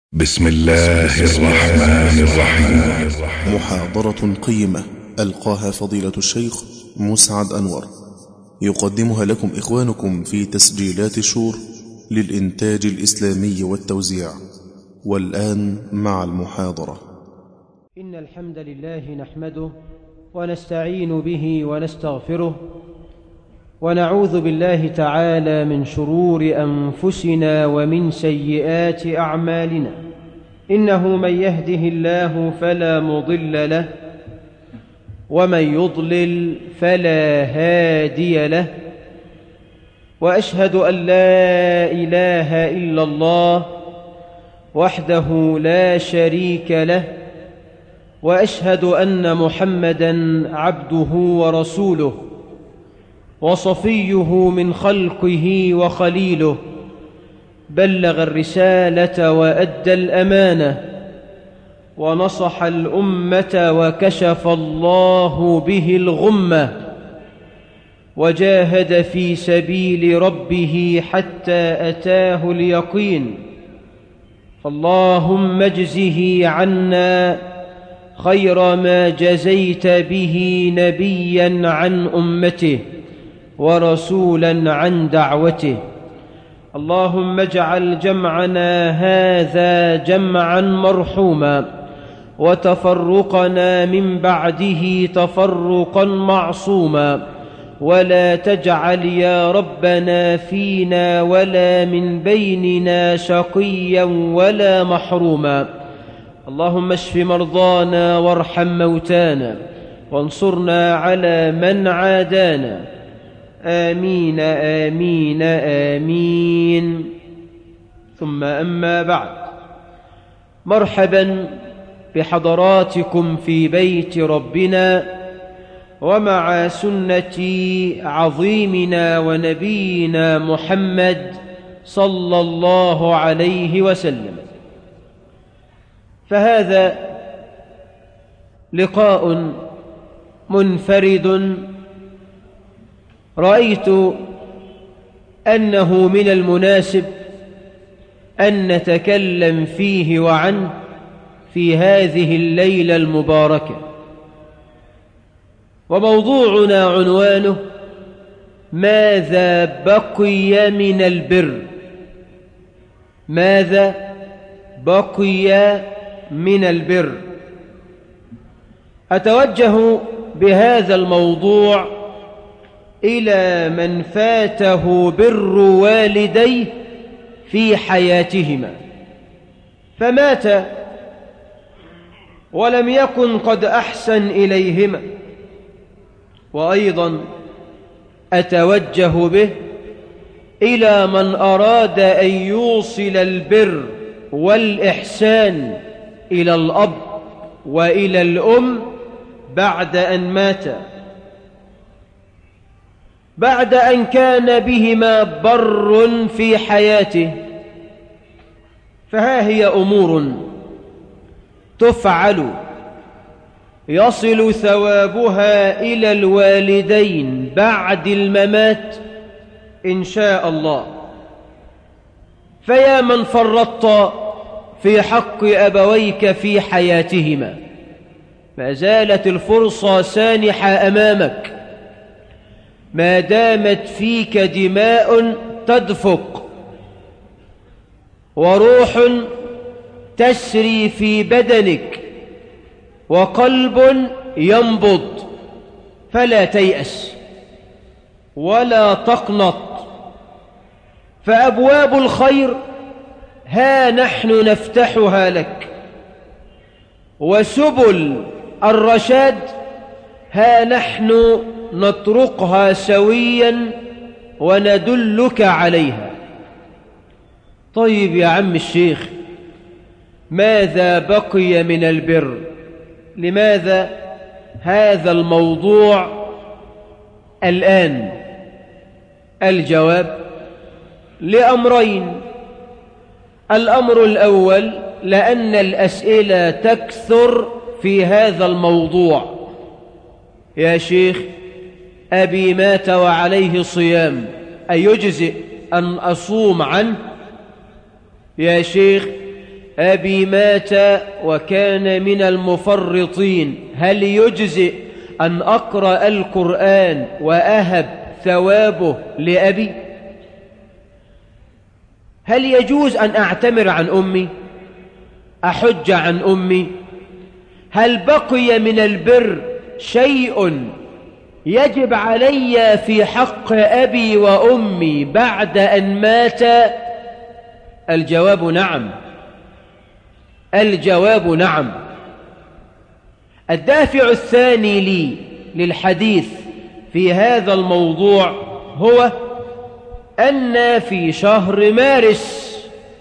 بسم الله الرحمن الرحيم محاضرة قيمة ألقاها فضيلة الشيخ مسعد أنور يقدمها لكم إخوانكم في تسجيلات شور للإنتاج الإسلامي والتوزيع والآن مع المحاضرة إن الحمد لله نحمده ونستعين به ونستغفره ونعوذ بالله تعالى من شرور أنفسنا ومن سيئات أعمالنا إنه من يهده الله فلا مضل له ومن يضلل فلا هادي له وأشهد أن لا إله إلا الله وحده لا شريك له وأشهد أن محمدا عبده ورسوله وصفيه من خلقه وخليله بلغ الرسالة وأدى الأمانة ونصح الأمة وكشف الله به الغمة وجاهد في سبيل ربه حتى أتاه اليقين فاللهم اجزه عنا خير ما جزيت به نبيا عن أمته ورسولا عن دعوته اللهم اجعل جمعنا هذا جمعا مرحوما وتفرقنا من بعده تفرقا معصوما ولا تجعل يا ربنا فينا ولا من بيننا شقيا ولا محروما اللهم اشف مرضانا وارحم موتانا وانصرنا على من عادانا آمين آمين آمين ثم أما بعد مرحبا بحضراتكم في بيت ربنا ومع سنة عظيمنا ونبينا محمد صلى الله عليه وسلم فهذا لقاء منفرد رأيت أنه من المناسب أن نتكلم فيه وعنه في هذه الليلة المباركة وموضوعنا عنوانه ماذا بقي من البر ماذا بقي من البر أتوجه بهذا الموضوع إلى من فاته بر والديه في حياتهما فمات ولم يكن قد أحسن إليهما وأيضا أتوجه به إلى من أراد أن يوصل البر والإحسان إلى الأب وإلى الأم بعد أن ماتا بعد أن كان بهما بر في حياته فها هي أمور تفعل يصل ثوابها إلى الوالدين بعد الممات إن شاء الله فيا من فرطت في حق أبويك في حياتهما ما زالت الفرصة سانحة أمامك ما دامت فيك دماء تدفق وروح تسري في بدنك وقلب ينبض فلا تيأس ولا تقنط فأبواب الخير ها نحن نفتحها لك وسبل الرشاد ها نحن نطرقها سويا وندلك عليها طيب يا عم الشيخ ماذا بقي من البر لماذا هذا الموضوع الآن الجواب لأمرين الأمر الأول لأن الأسئلة تكثر في هذا الموضوع يا شيخ أبي مات وعليه صيام أيجزئ أن أصوم عنه يا شيخ أبي مات وكان من المفرطين هل يجزئ أن أقرأ القرآن وأهب ثوابه لأبي هل يجوز أن أعتمر عن أمي أحج عن أمي هل بقي من البر شيء يجب علي في حق أبي وأمي بعد أن مات الجواب نعم الجواب نعم الدافع الثاني لي للحديث في هذا الموضوع هو أن في شهر مارس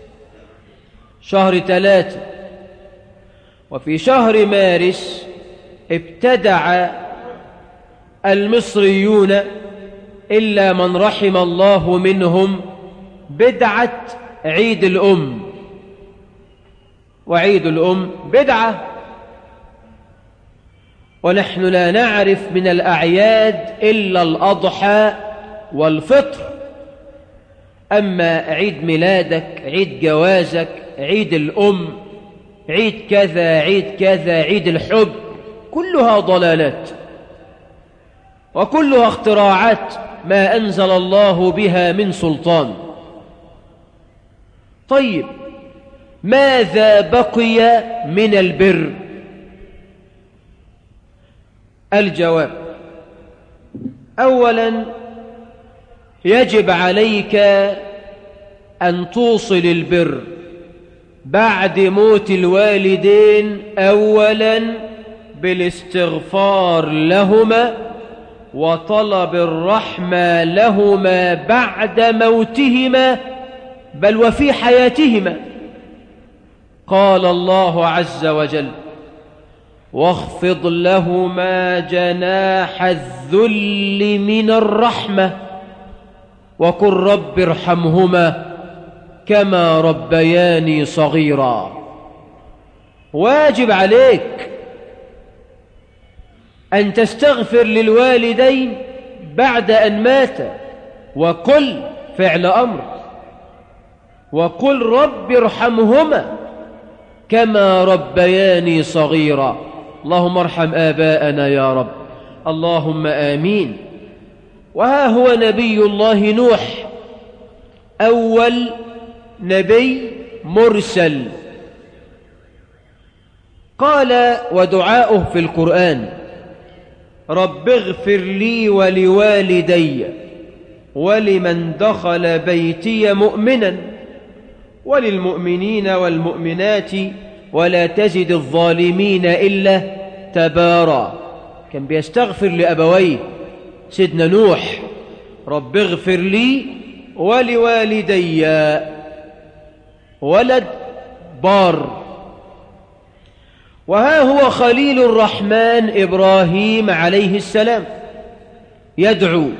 شهر ثلاثة وفي شهر مارس ابتدع المصريون إلا من رحم الله منهم بدعة عيد الأم وعيد الأم بدعة ونحن لا نعرف من الأعياد إلا الأضحى والفطر أما عيد ميلادك عيد جوازك عيد الأم عيد كذا عيد كذا عيد الحب كلها ضلالات وكلها اختراعات ما أنزل الله بها من سلطان طيب ماذا بقي من البر الجواب أولا يجب عليك أن توصل البر بعد موت الوالدين أولا بالاستغفار لهما وطلب الرحمة لهما بعد موتهما بل وفي حياتهما قال الله عز وجل واخفض لهما جناح الذل من الرحمة وقل رب ارحمهما كما ربياني صغيرا واجب عليك أن تستغفر للوالدين بعد أن مات وقل فعل أمر وقل رب ارحمهما كما ربياني صغيرا اللهم ارحم آباءنا يا رب اللهم آمين وها هو نبي الله نوح أول نبي مرسل قال ودعاؤه في القرآن رب اغفر لي ولوالدي ولمن دخل بيتي مؤمنا وللمؤمنين والمؤمنات ولا تزد الظالمين إلا تبارا كان بيستغفر لأبويه سيدنا نوح رب اغفر لي ولوالدي ولد بار وها هو خليل الرحمن إبراهيم عليه السلام يدعو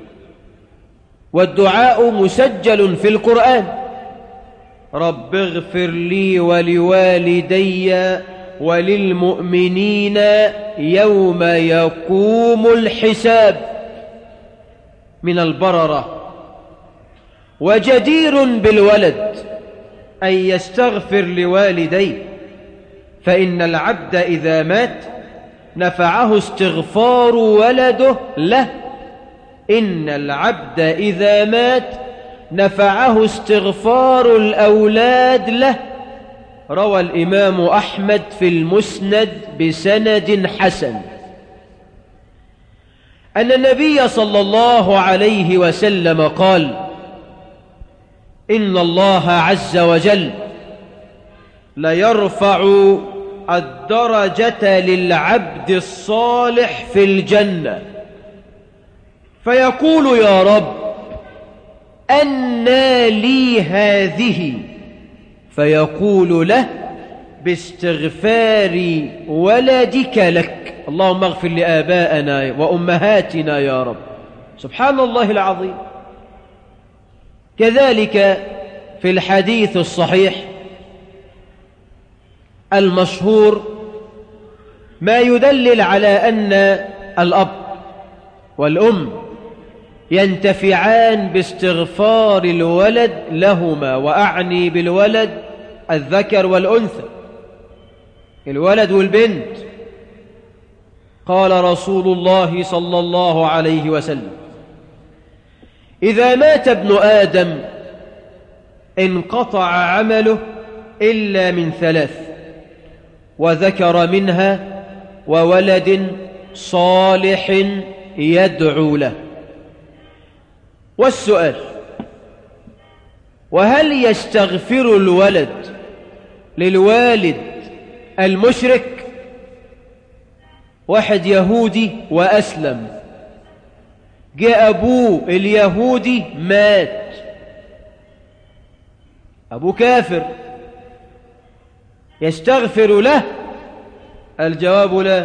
والدعاء مسجل في القرآن رب اغفر لي ولوالدي وللمؤمنين يوم يقوم الحساب من البررة وجدير بالولد أن يستغفر لوالديه فإن العبد إذا مات نفعه استغفار ولده له إن العبد إذا مات نفعه استغفار الأولاد له روى الإمام أحمد في المسند بسند حسن أن النبي صلى الله عليه وسلم قال إن الله عز وجل ليرفع الدرجة للعبد الصالح في الجنة فيقول يا رب أنى لي هذه فيقول له باستغفار ولدك لك اللهم اغفر لآبائنا وأمهاتنا يا رب سبحان الله العظيم كذلك في الحديث الصحيح المشهور ما يدلل على أن الأب والأم ينتفعان باستغفار الولد لهما وأعني بالولد الذكر والأنثى الولد والبنت قال رسول الله صلى الله عليه وسلم إذا مات ابن آدم انقطع عمله إلا من ثلاث وذكر منها وولد صالح يدعو له والسؤال وهل يستغفر الولد للوالد المشرك واحد يهودي وأسلم جاء أبوه اليهودي مات أبو كافر يستغفر له الجواب لا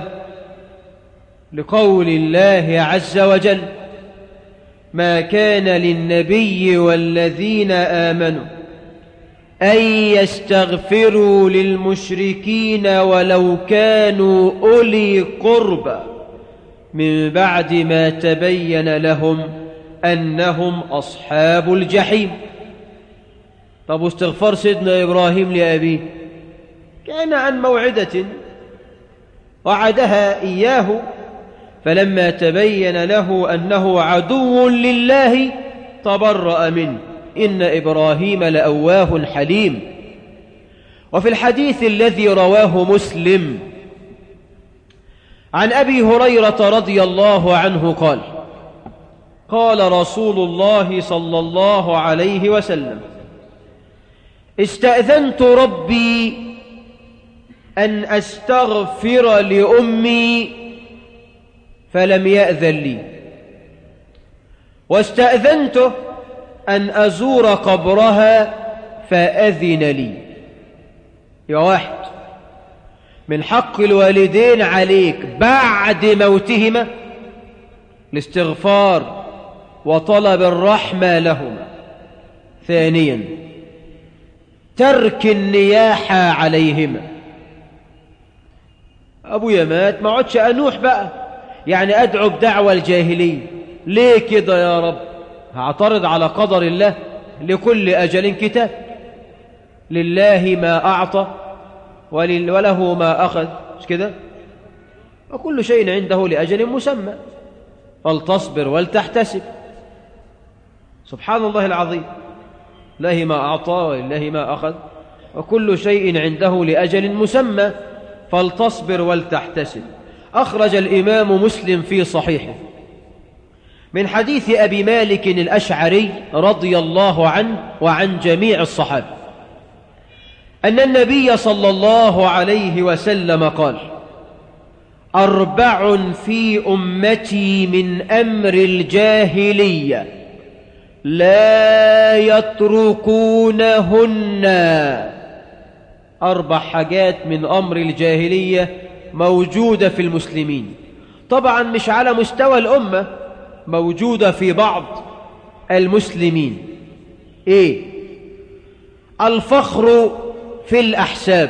لقول الله عز وجل ما كان للنبي والذين آمنوا أن يستغفروا للمشركين ولو كانوا أولي قربى من بعد ما تبين لهم أنهم أصحاب الجحيم طب واستغفار سيدنا إبراهيم لأبيه كان عن موعدة وعدها إياه فلما تبين له أنه عدو لله تبرأ منه إن إبراهيم لأواه حليم وفي الحديث الذي رواه مسلم عن أبي هريرة رضي الله عنه قال قال رسول الله صلى الله عليه وسلم استأذنت ربي أن أستغفر لأمي فلم يأذن لي واستأذنته أن أزور قبرها فأذن لي يا واحد من حق الوالدين عليك بعد موتهما الاستغفار وطلب الرحمة لهما ثانيا ترك النياحة عليهما أبويا مات ما عدش أنوح بقى يعني أدعو بدعوة الجاهلية ليه كده يا رب هعترض على قدر الله لكل أجل كتاب لله ما أعطى ولل وله ما أخذ مش كده وكل شيء عنده لأجل مسمى فلتصبر ولتحتسب سبحان الله العظيم لله ما أعطى ولله ما أخذ وكل شيء عنده لأجل مسمى فلتصبر ولتحتسب أخرج الإمام مسلم في صحيحه من حديث أبي مالك الأشعري رضي الله عنه وعن جميع الصحابة أن النبي صلى الله عليه وسلم قال أربع في أمتي من أمر الجاهلية لا يتركونهن أربع حاجات من أمر الجاهلية موجودة في المسلمين طبعا مش على مستوى الأمة موجودة في بعض المسلمين إيه الفخر في الأحساب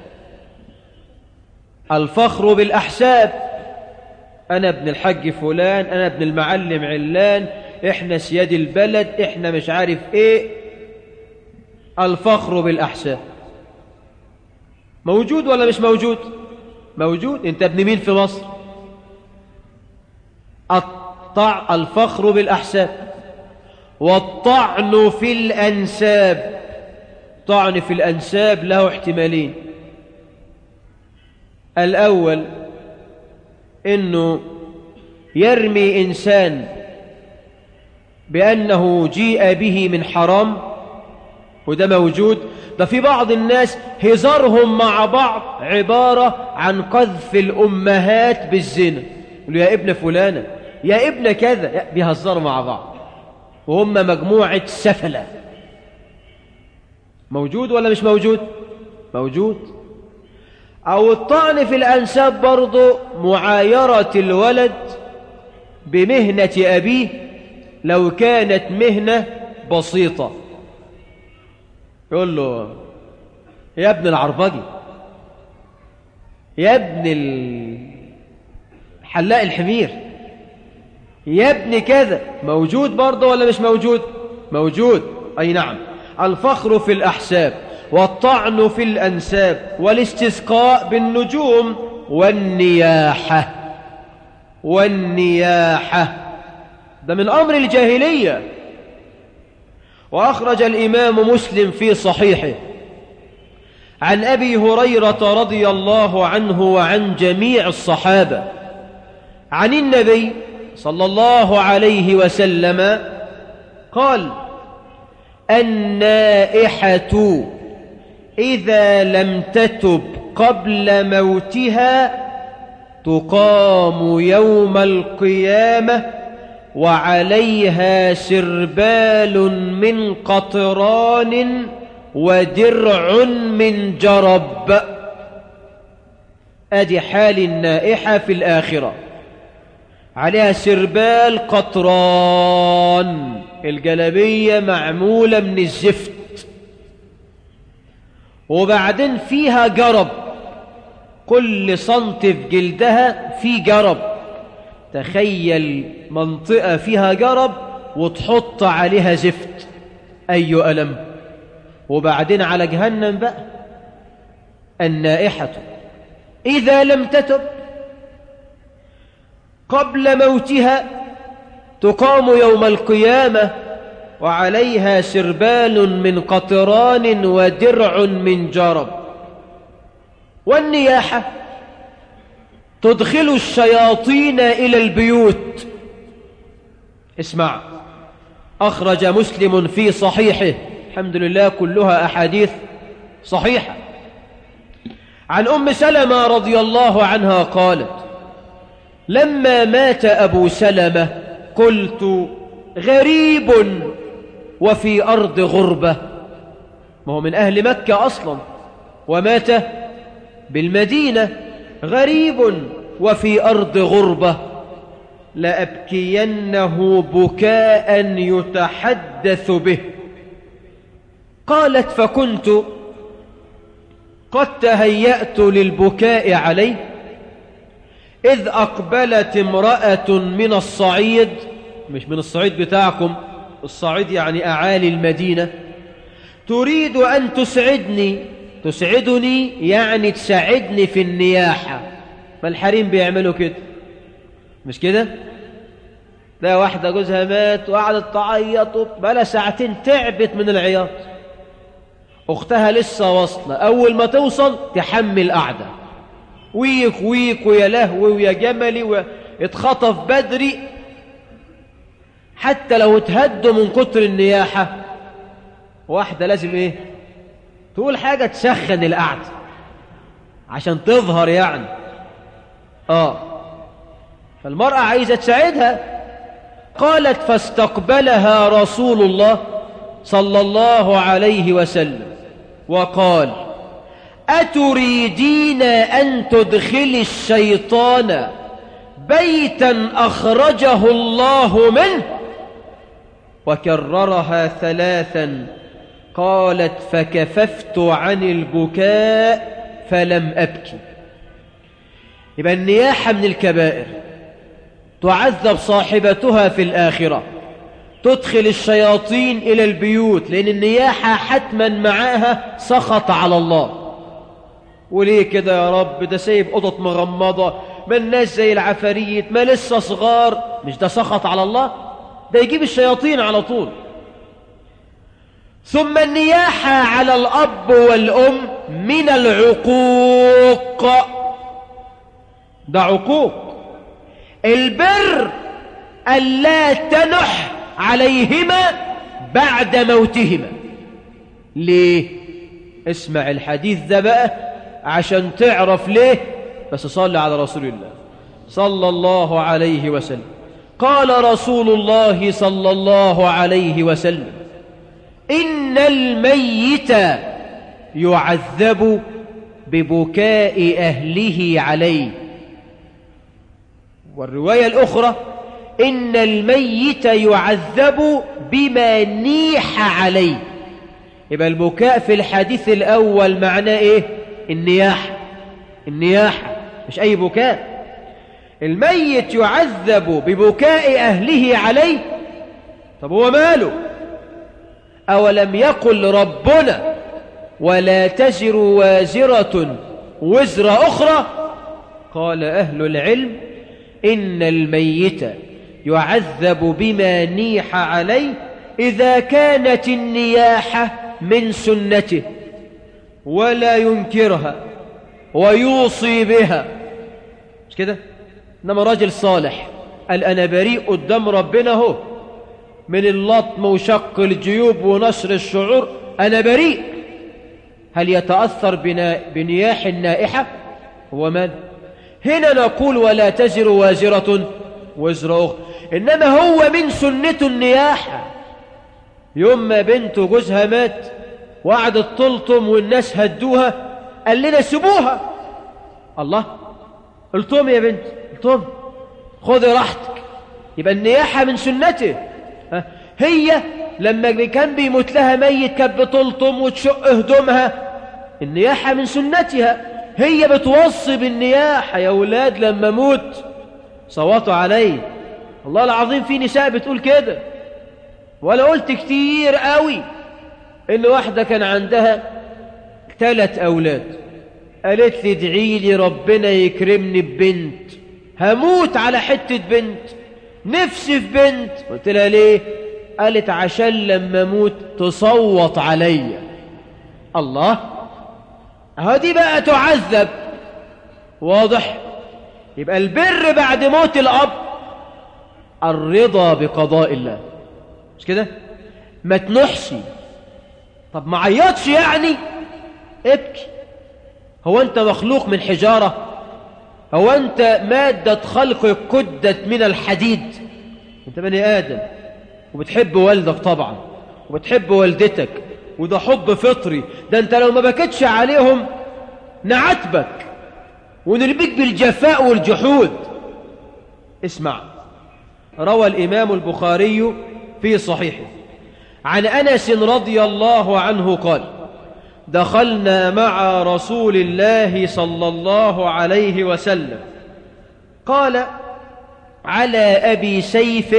الفخر بالأحساب أنا ابن الحج فلان أنا ابن المعلم علان إحنا سياد البلد إحنا مش عارف إيه الفخر بالأحساب موجود ولا مش موجود موجود انت ابن مين في مصر الطع الفخر بالأحساب والطعن في الأنساب طعن في الأنساب له احتمالين الأول إنه يرمي إنسان بأنه جيء به من حرام وده موجود ده في بعض الناس هزارهم مع بعض عبارة عن قذف الأمهات بالزنا يقولوا يا ابن فلانة يا ابن كذا بيهزروا مع بعض وهم مجموعة سفلة موجود ولا مش موجود موجود أو الطعن في الأنساب برضو معايرة الولد بمهنة أبيه لو كانت مهنة بسيطة يقول له يا ابن العربجي يا ابن حلاق الحمير يا ابن كذا موجود برضه ولا مش موجود موجود أي نعم الفخر في الأحساب والطعن في الأنساب والاستسقاء بالنجوم والنياحة والنياحة ده من أمر الجاهلية وأخرج الإمام مسلم في صحيحه عن أبي هريرة رضي الله عنه وعن جميع الصحابة عن النبي صلى الله عليه وسلم قال النائحة إذا لم تتب قبل موتها تقام يوم القيامة وعليها سربال من قطران ودرع من جرب ادي حال النائحة في الآخرة عليها سربال قطران الجلبية معمولة من الزفت وبعدين فيها جرب كل سنت في جلدها في جرب تخيل منطقة فيها جرب وتحط عليها زفت أي ألم وبعدين على جهنم بقى النائحة إذا لم تتب قبل موتها تقام يوم القيامة وعليها سربال من قطران ودرع من جرب والنياحة تدخل الشياطين إلى البيوت اسمع أخرج مسلم في صحيحه الحمد لله كلها أحاديث صحيحة عن أم سلمة رضي الله عنها قالت لما مات أبو سلمة قلت غريب وفي أرض غربة ما هو من أهل مكة أصلا ومات بالمدينة غريب وفي أرض غربة لأبكينه بكاء يتحدث به قالت فكنت قد تهيأت للبكاء عليه إذ أقبلت امرأة من الصعيد مش من الصعيد بتاعكم الصعيد يعني أعالي المدينة تريد أن تسعدني تسعدني يعني تساعدني في النياحة ما الحريم بيعملوا كده مش كده لا واحدة جوزها مات وقعدت تعيط بلا ساعتين تعبت من العياط أختها لسه واصلة أول ما توصل تحمل قعدة ويك ويك ويا لهوي ويا جملي واتخطف بدري حتى لو اتهدوا من كتر النياحة واحدة لازم ايه تقول حاجة تسخن القعدة عشان تظهر يعني اه فالمرأة عايزة تساعدها قالت فاستقبلها رسول الله صلى الله عليه وسلم وقال أتريدين أن تدخلي الشيطان بيتا أخرجه الله منه وكررها ثلاثا قالت فكففت عن البكاء فلم أبكي يبقى النياحة من الكبائر تعذب صاحبتها في الآخرة تدخل الشياطين إلى البيوت لأن النياحة حتما معاها سخط على الله وليه كده يا رب ده سايب قطط مغمضة ما الناس زي العفاريت ما لسه صغار مش ده سخط على الله ده يجيب الشياطين على طول ثم النياحة على الأب والأم من العقوق ده عقوق البر ألا تنح عليهما بعد موتهما ليه اسمع الحديث ده بقى عشان تعرف ليه بس صلي على رسول الله صلى الله عليه وسلم قال رسول الله صلى الله عليه وسلم إن الميت يعذب ببكاء أهله عليه والرواية الأخرى إن الميت يعذب بما نيح عليه يبقى البكاء في الحديث الأول معناه إيه النياحة النياحة مش أي بكاء الميت يعذب ببكاء أهله عليه طب هو ماله أولم يقل ربنا ولا تزر وازرة وزر أخرى قال أهل العلم إن الميت يعذب بما نيح عليه إذا كانت النياحة من سنته ولا ينكرها ويوصي بها مش كده إنما راجل صالح قال أنا بريء قدام ربنا هو من اللطم وشق الجيوب ونشر الشعور أنا بريء هل يتأثر بنياح النائحة هو من هنا نقول ولا تزر وازرة وزر أخرى إنما هو من سنته النياحة يوم ما بنته جوزها مات وقعدت تلطم والناس هدوها قال لنا سيبوها الله قلتم يا بنت قلتم خذي راحتك يبقى النياحة من سنته هي لما كان بيموت لها ميت كانت بتلطم وتشق هدومها النياحة من سنتها هي بتوصي بالنياحة يا ولاد لما موت صوتوا علي الله العظيم في نساء بتقول كده ولا قلت كتير قوي ان واحدة كان عندها ثلاث اولاد قالت لي ادعي لي ربنا يكرمني ببنت هموت على حتة بنت نفسي في بنت قلت لها ليه قالت عشان لما اموت تصوت عليا الله هذه بقى تعذب واضح يبقى البر بعد موت الاب الرضا بقضاء الله مش كده ما تنحش طب ما عيطش يعني ابكي هو انت مخلوق من حجارة هو انت مادة خلقك كدت من الحديد انت بني آدم وبتحب والدك طبعا وبتحب والدتك وده حب فطري ده انت لو ما بكتش عليهم نعتبك ونربيك بالجفاء والجحود اسمع روى الإمام البخاري في صحيحه عن أنس رضي الله عنه قال دخلنا مع رسول الله صلى الله عليه وسلم قال على أبي سيف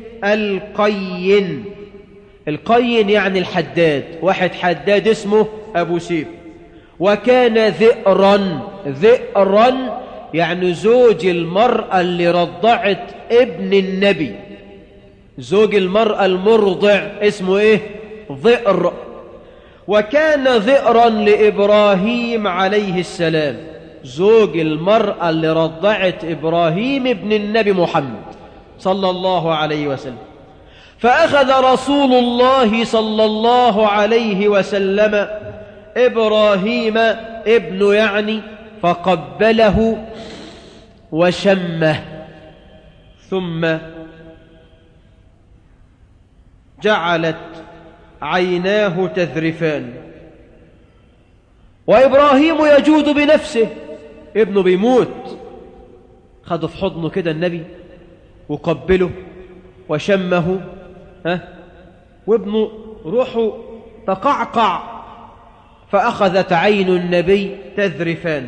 القين القين يعني الحداد واحد حداد اسمه أبو سيف وكان ذئرا ذئرا يعني زوج المرأة اللي رضعت ابن النبي زوج المرأة المرضع اسمه ايه ذئر وكان ذئرا لإبراهيم عليه السلام زوج المرأة اللي رضعت إبراهيم ابن النبي محمد صلى الله عليه وسلم فأخذ رسول الله صلى الله عليه وسلم إبراهيم ابن يعني فقبله وشمه ثم جعلت عيناه تذرفان وإبراهيم يجود بنفسه ابنه بيموت خده في حضنه كده النبي وقبله وشمه ها وابنه روحه تقعقع فأخذت عين النبي تذرفان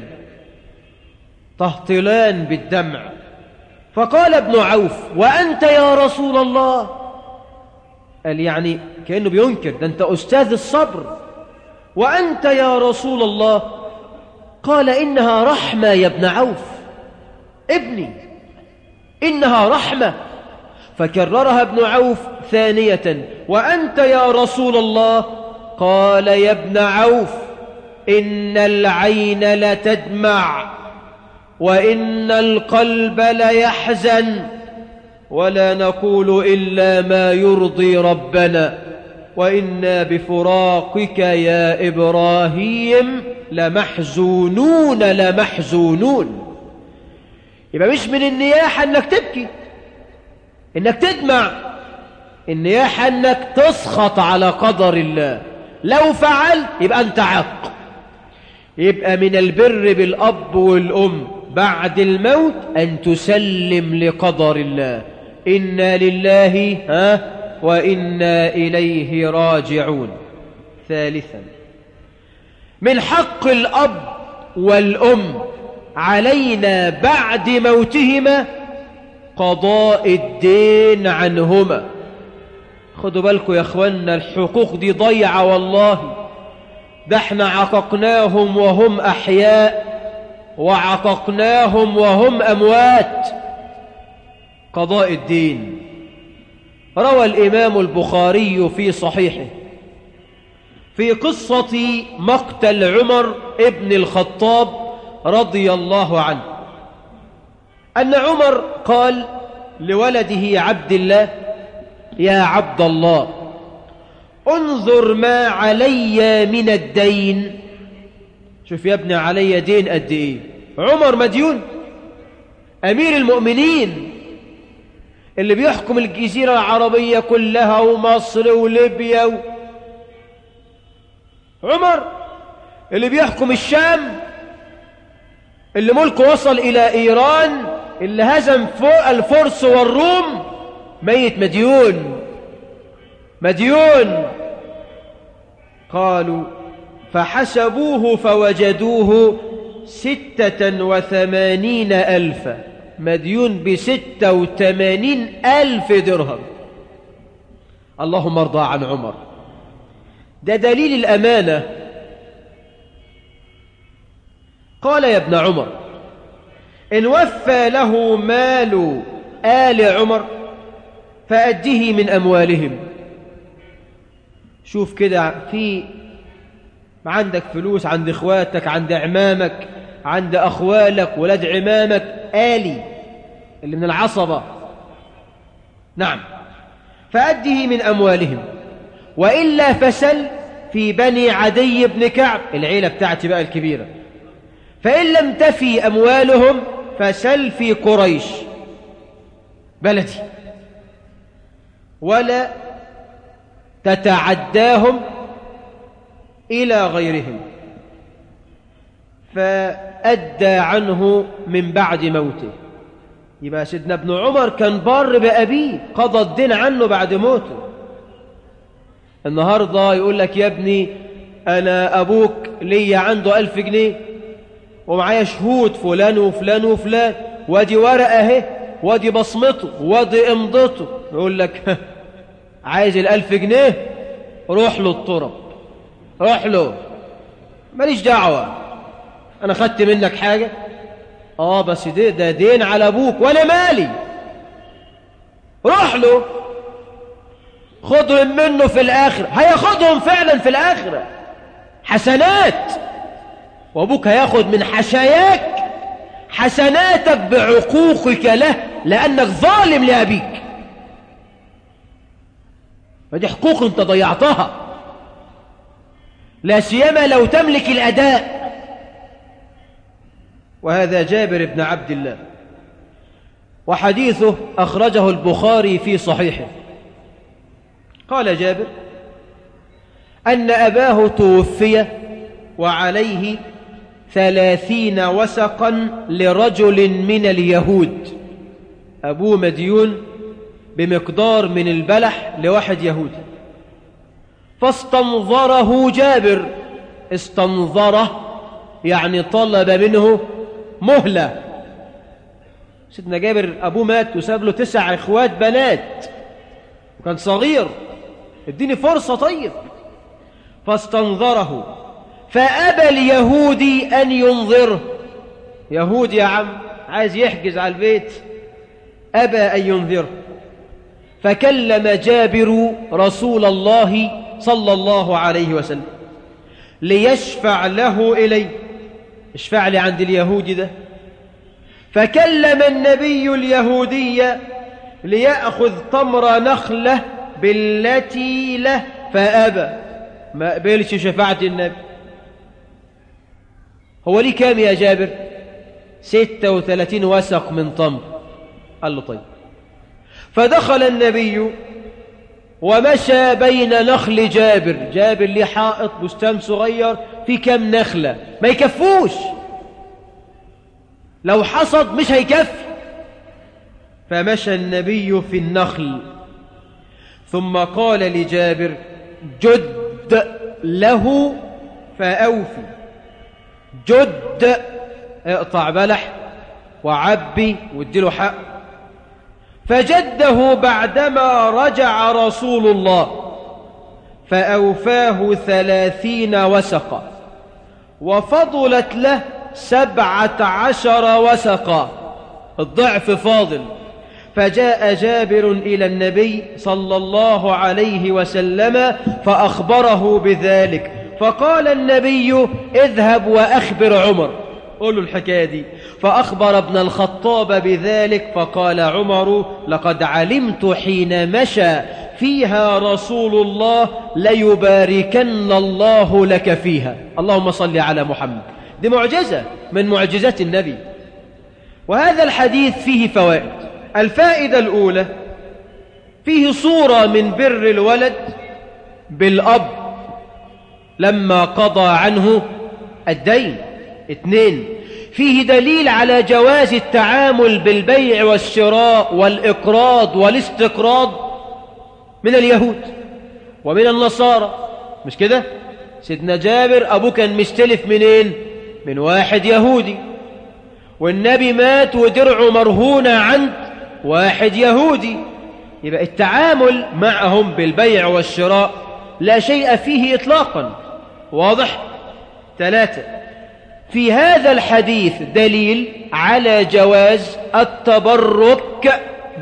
تهطلان بالدمع فقال ابن عوف وأنت يا رسول الله قال يعني كأنه بينكر ده أنت أستاذ الصبر وأنت يا رسول الله قال إنها رحمة يا ابن عوف ابني إنها رحمة فكررها ابن عوف ثانية وأنت يا رسول الله قال يا ابن عوف إن العين لتدمع وإن القلب ليحزن ولا نقول إلا ما يرضي ربنا وإنا بفراقك يا إبراهيم لمحزونون لمحزونون يبقى مش من النياحة أنك تبكي أنك تدمع النياحة أنك تسخط على قدر الله لو فعلت يبقى أنت عق يبقى من البر بالأب والأم بعد الموت أن تسلم لقدر الله إنا لله ها وإنا إليه راجعون ثالثا من حق الأب والأم علينا بعد موتهما قضاء الدين عنهما خدوا بالكم يا اخوانا الحقوق دي ضيعة والله ده احنا عققناهم وهم أحياء وعققناهم وهم أموات قضاء الدين روى الإمام البخاري في صحيحه في قصة مقتل عمر ابن الخطاب رضي الله عنه أن عمر قال لولده عبد الله يا عبد الله انظر ما علي من الدين شوف يا ابني علي دين قد ايه عمر مديون امير المؤمنين اللي بيحكم الجزيرة العربية كلها ومصر وليبيا و... عمر اللي بيحكم الشام اللي ملكه وصل إلى إيران اللي هزم فوق الفرس والروم ميت مديون مديون قالوا فحسبوه فوجدوه ستة وثمانين ألفا مديون بستة وثمانين ألف درهم اللهم ارضى عن عمر ده دليل الأمانة قال يا ابن عمر إن وفى له مال آل عمر فأده من أموالهم شوف كده في عندك فلوس عند إخواتك عند عمامك عند أخوالك ولاد عمامك آلي اللي من العصبة نعم فأده من أموالهم وإلا فسل في بني عدي بن كعب العيلة بتاعتي بقى الكبيرة فإن لم تفي أموالهم فسل في قريش بلدي ولا تتعداهم إلى غيرهم فأدى عنه من بعد موته يبقى سيدنا ابن عمر كان بار بأبيه قضى الدين عنه بعد موته النهاردة يقول لك يا ابني أنا أبوك لي عنده ألف جنيه ومعايا شهود فلان وفلان وفلان وادي ورقة اهي وادي بصمته وادي امضته يقول لك عايز الألف جنيه روح له الطرب روح له ماليش دعوة أنا خدت منك حاجة آه بس ده, ده دين على أبوك وأنا مالي روح له خدهم منه في الآخرة هياخدهم فعلا في الآخرة حسنات وأبوك هياخد من حشاياك حسناتك بعقوقك له لأنك ظالم لأبيك فدي حقوق انت ضيعتها لا سيما لو تملك الأداء وهذا جابر بن عبد الله وحديثه أخرجه البخاري في صحيحه قال جابر أن أباه توفي وعليه ثلاثين وسقا لرجل من اليهود أبوه مديون بمقدار من البلح لواحد يهودي فاستنظره جابر استنظره يعني طلب منه مهلة سيدنا جابر أبوه مات وساب له تسع إخوات بنات وكان صغير اديني فرصة طيب فاستنظره فأبى اليهودي أن ينظره يهودي يا عم عايز يحجز على البيت أبى أن ينظره فكلم جابر رسول الله صلى الله عليه وسلم ليشفع له إليه اشفع لي عند اليهودي ده فكلم النبي اليهودي ليأخذ تمر نخلة بالتي له فأبى ما قبلش شفاعة النبي هو ليه كام يا جابر ستة وثلاثين وسق من تمر قال له طيب فدخل النبي ومشى بين نخل جابر جابر ليه حائط بستان صغير في كم نخلة ما يكفوش لو حصد مش هيكفي فمشى النبي في النخل ثم قال لجابر جد له فأوفي جد اقطع بلح وعبي واديله حق فجده بعدما رجع رسول الله فأوفاه ثلاثين وسقا وفضلت له سبعة عشر وسقا الضعف فاضل فجاء جابر إلى النبي صلى الله عليه وسلم فأخبره بذلك فقال النبي اذهب وأخبر عمر قولوا الحكاية دي فأخبر ابن الخطاب بذلك فقال عمر لقد علمت حين مشى فيها رسول الله ليباركن الله لك فيها اللهم صل على محمد دي معجزة من معجزات النبي وهذا الحديث فيه فوائد الفائدة الأولى فيه صورة من بر الولد بالأب لما قضى عنه الدين اثنين فيه دليل على جواز التعامل بالبيع والشراء والإقراض والاستقراض من اليهود ومن النصارى مش كده سيدنا جابر أبوه كان مستلف منين من واحد يهودي والنبي مات ودرعه مرهونة عند واحد يهودي يبقى التعامل معهم بالبيع والشراء لا شيء فيه إطلاقا واضح ثلاثة في هذا الحديث دليل على جواز التبرك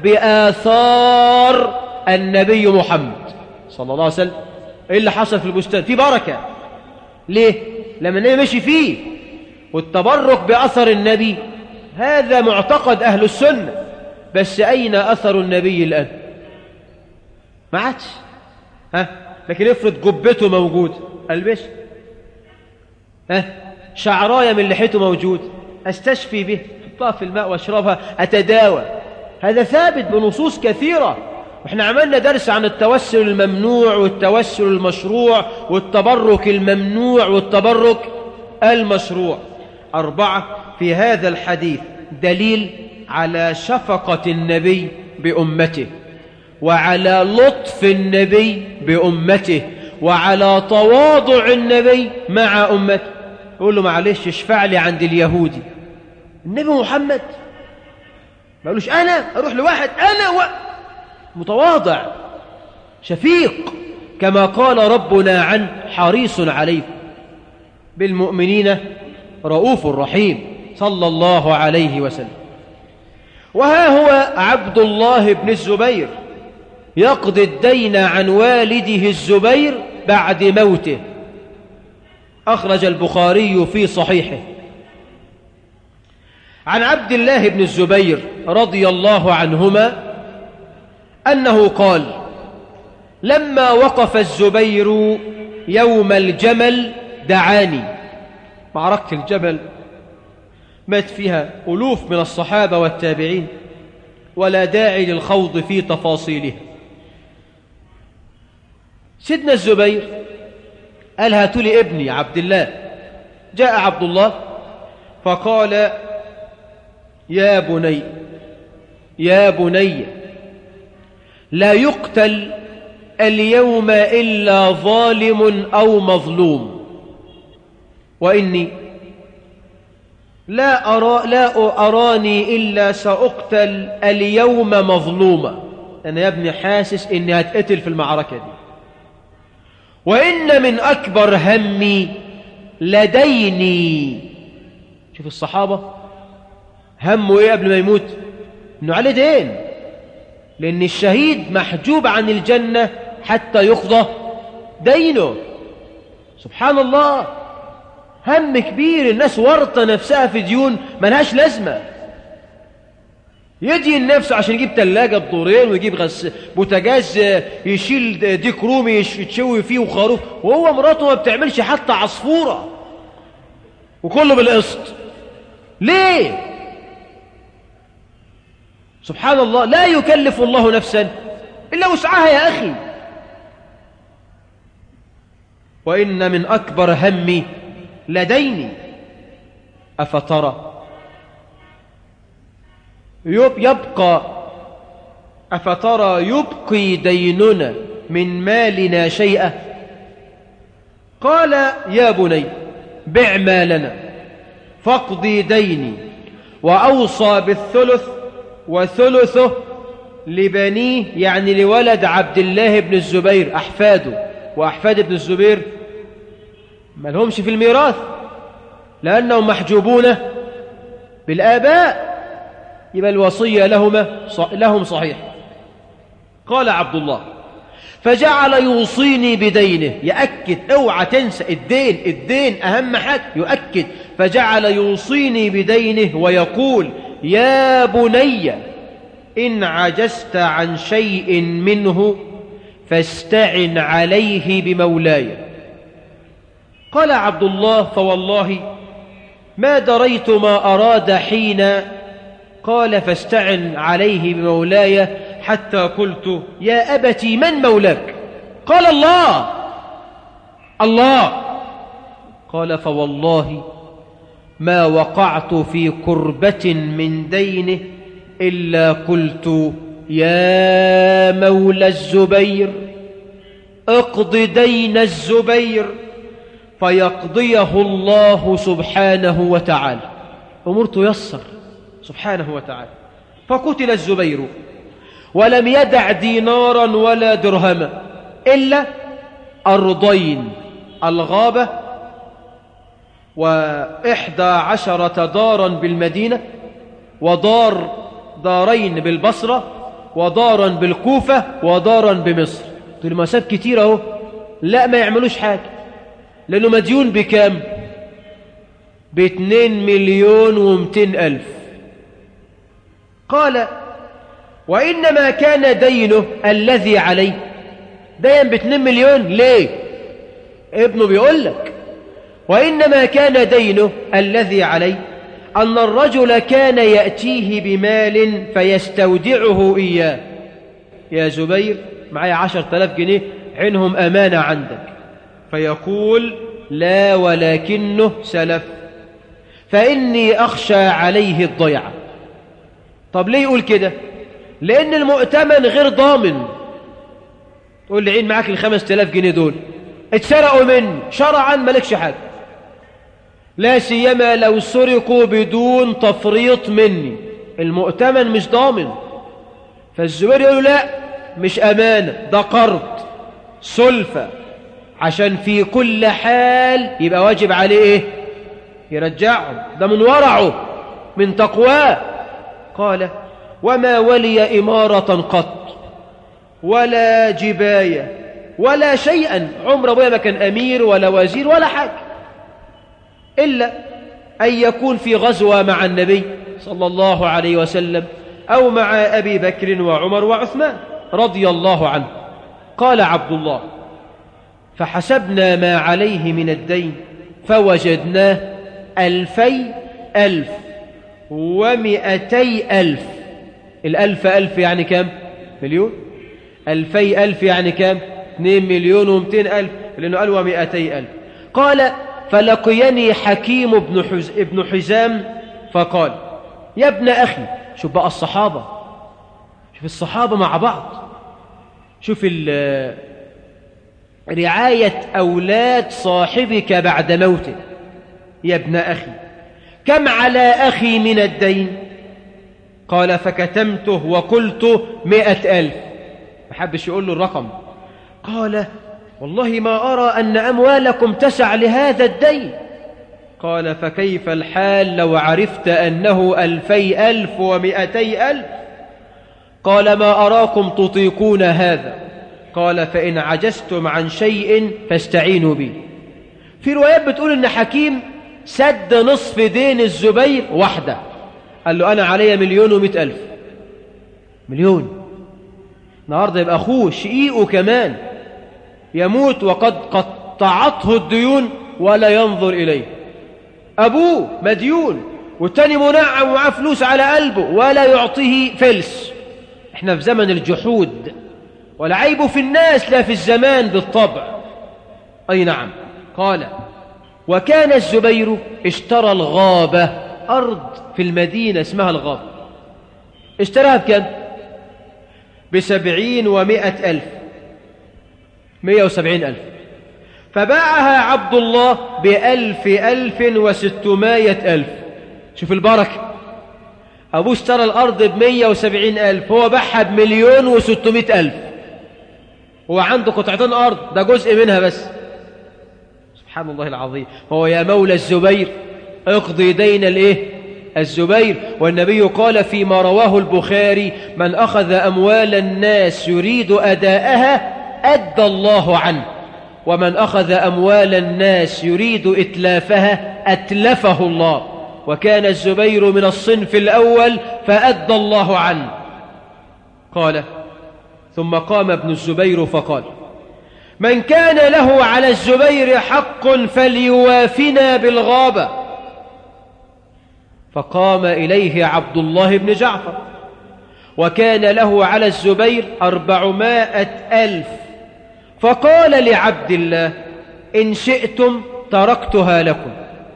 بآثار النبي محمد صلى الله عليه وسلم إيه اللي حصل في البستان في بركة ليه لما النبي مشي فيه والتبرك بأثر النبي هذا معتقد أهل السنة بس أين أثر النبي الآن ما عادش ها لكن افرض جبته موجود البس ها شعراية من لحيته موجود استشفي به احطها في الماء واشربها اتداوى هذا ثابت بنصوص كثيرة واحنا عملنا درس عن التوسل الممنوع والتوسل المشروع والتبرك الممنوع والتبرك المشروع أربعة في هذا الحديث دليل على شفقة النبي بأمته وعلى لطف النبي بأمته وعلى تواضع النبي مع أمته يقول له معلش اشفع لي عند اليهودي النبي محمد ما يقولوش أنا أروح لواحد أنا و... متواضع شفيق كما قال ربنا عن حريص عليكم بالمؤمنين رؤوف رحيم صلى الله عليه وسلم وها هو عبد الله بن الزبير يقضي الدين عن والده الزبير بعد موته أخرج البخاري في صحيحه عن عبد الله بن الزبير رضي الله عنهما أنه قال لما وقف الزبير يوم الجمل دعاني معركة الجبل مات فيها ألوف من الصحابة والتابعين ولا داعي للخوض في تفاصيلها سيدنا الزبير قال هاتوا لي ابني عبد الله جاء عبد الله فقال يا بني يا بني لا يقتل اليوم إلا ظالم أو مظلوم وإني لا, أرى لا أراني إلا سأقتل اليوم مظلوما أنا يا ابني حاسس إني هتقتل في المعركة دي وإن من أكبر همي لديني شوف الصحابة همه إيه قبل ما يموت إنه عليه دين لأن الشهيد محجوب عن الجنة حتى يقضى دينه سبحان الله هم كبير الناس ورطة نفسها في ديون ملهاش لازمة يدين نفسه عشان يجيب تلاجة بدورين ويجيب غس بوتاجاز يشيل ديك رومي يتشوي فيه وخروف وهو مراته ما بتعملش حتى عصفورة وكله بالقسط ليه سبحان الله لا يكلف الله نفسا إلا وسعها يا أخي وإن من أكبر همي لديني أفترى يبقى أفترى يبقي ديننا من مالنا شيئا قال يا بني بع مالنا فاقضي ديني وأوصى بالثلث وثلثه لبنيه يعني لولد عبد الله بن الزبير أحفاده وأحفاد ابن الزبير ما لهمش في الميراث لأنهم محجوبون بالآباء يبقى الوصية لهما لهم صحيح قال عبد الله فجعل يوصيني بدينه يأكد اوعى تنسى الدين الدين أهم حاجة يؤكد فجعل يوصيني بدينه ويقول يا بني إن عجزت عن شيء منه فاستعن عليه بمولاي قال عبد الله فوالله ما دريت ما أراد حين قال فاستعن عليه بمولاي حتى قلت يا أبتي من مولاك قال الله الله قال فوالله ما وقعت في كربة من دينه إلا قلت يا مولى الزبير اقض دين الزبير فيقضيه الله سبحانه وتعالى أمور تيسر سبحانه وتعالى فقتل الزبير ولم يدع دينارا ولا درهما إلا أرضين الغابة وإحدى عشرة دارا بالمدينة ودار دارين بالبصرة ودارا بالكوفة ودارا بمصر دول مسافات كتير اهو لا ما يعملوش حاجة لأنه مديون بكام باتنين مليون ومتين ألف قال وإنما كان دينه الذي عليه دين باتنين مليون ليه ابنه بيقول لك وإنما كان دينه الذي عليه أن الرجل كان يأتيه بمال فيستودعه إياه يا زبير معي عشر تلاف جنيه عنهم أمانة عندك فيقول لا ولكنه سلف فإني أخشى عليه الضيعة طب ليه يقول كده لأن المؤتمن غير ضامن تقول لي عين معاك الخمس تلاف جنيه دول اتسرقوا مني شرعا مالكش حاجة لا سيما لو سرقوا بدون تفريط مني المؤتمن مش ضامن فالزبير يقول لا مش أمانة ده قرض سلفة عشان في كل حال يبقى واجب عليه ايه يرجعه ده من ورعه من تقواه قال وما ولي إمارة قط ولا جباية ولا شيئا عمر أبويا ما كان أمير ولا وزير ولا حاجة إلا أن يكون في غزوة مع النبي صلى الله عليه وسلم أو مع أبي بكر وعمر وعثمان رضي الله عنه قال عبد الله فحسبنا ما عليه من الدين فوجدناه ألفي ألف ومئتي ألف الألف ألف يعني كم مليون ألفي ألف يعني كم اثنين مليون ومتين ألف لأنه قال ومئتي ألف قال فلقيني حكيم ابن, حز... ابن حزام فقال يا ابن أخي شوف بقى الصحابة شوف الصحابة مع بعض شوف رعاية أولاد صاحبك بعد موته يا ابن أخي كم على أخي من الدين قال فكتمته وقلت مئة ألف ما حبش يقول له الرقم قال والله ما أرى أن أموالكم تسع لهذا الدين قال فكيف الحال لو عرفت أنه ألفي ألف ومئتي ألف قال ما أراكم تطيقون هذا قال فإن عجزتم عن شيء فاستعينوا بي في روايات بتقول أن حكيم سد نصف دين الزبير وحده قال له أنا علي مليون ومئة ألف مليون النهارده يبقى أخوه شقيقه كمان يموت وقد قطعته الديون ولا ينظر إليه أبوه مديون والتاني منعم ومعاه فلوس على قلبه ولا يعطيه فلس احنا في زمن الجحود والعيب في الناس لا في الزمان بالطبع أي نعم قال وكان الزبير اشترى الغابة أرض في المدينة اسمها الغابة اشتراها بكم بسبعين ومائة ألف مئة وسبعين ألف فباعها عبد الله بألف ألف وستمائة ألف شوف البركة أبوه اشترى الأرض بمية وسبعين ألف هو باعها بمليون وستمائة ألف هو عنده قطعتين أرض ده جزء منها بس سبحان الله العظيم هو يا مولى الزبير اقضي دين الايه الزبير والنبي قال فيما رواه البخاري من أخذ أموال الناس يريد أداءها أدى الله عنه ومن أخذ أموال الناس يريد إتلافها أتلفه الله وكان الزبير من الصنف الأول فأدى الله عنه قال ثم قام ابن الزبير فقال من كان له على الزبير حق فليوافنا بالغابة فقام إليه عبد الله بن جعفر وكان له على الزبير أربعمائة ألف فقال لعبد الله إن شئتم تركتها لكم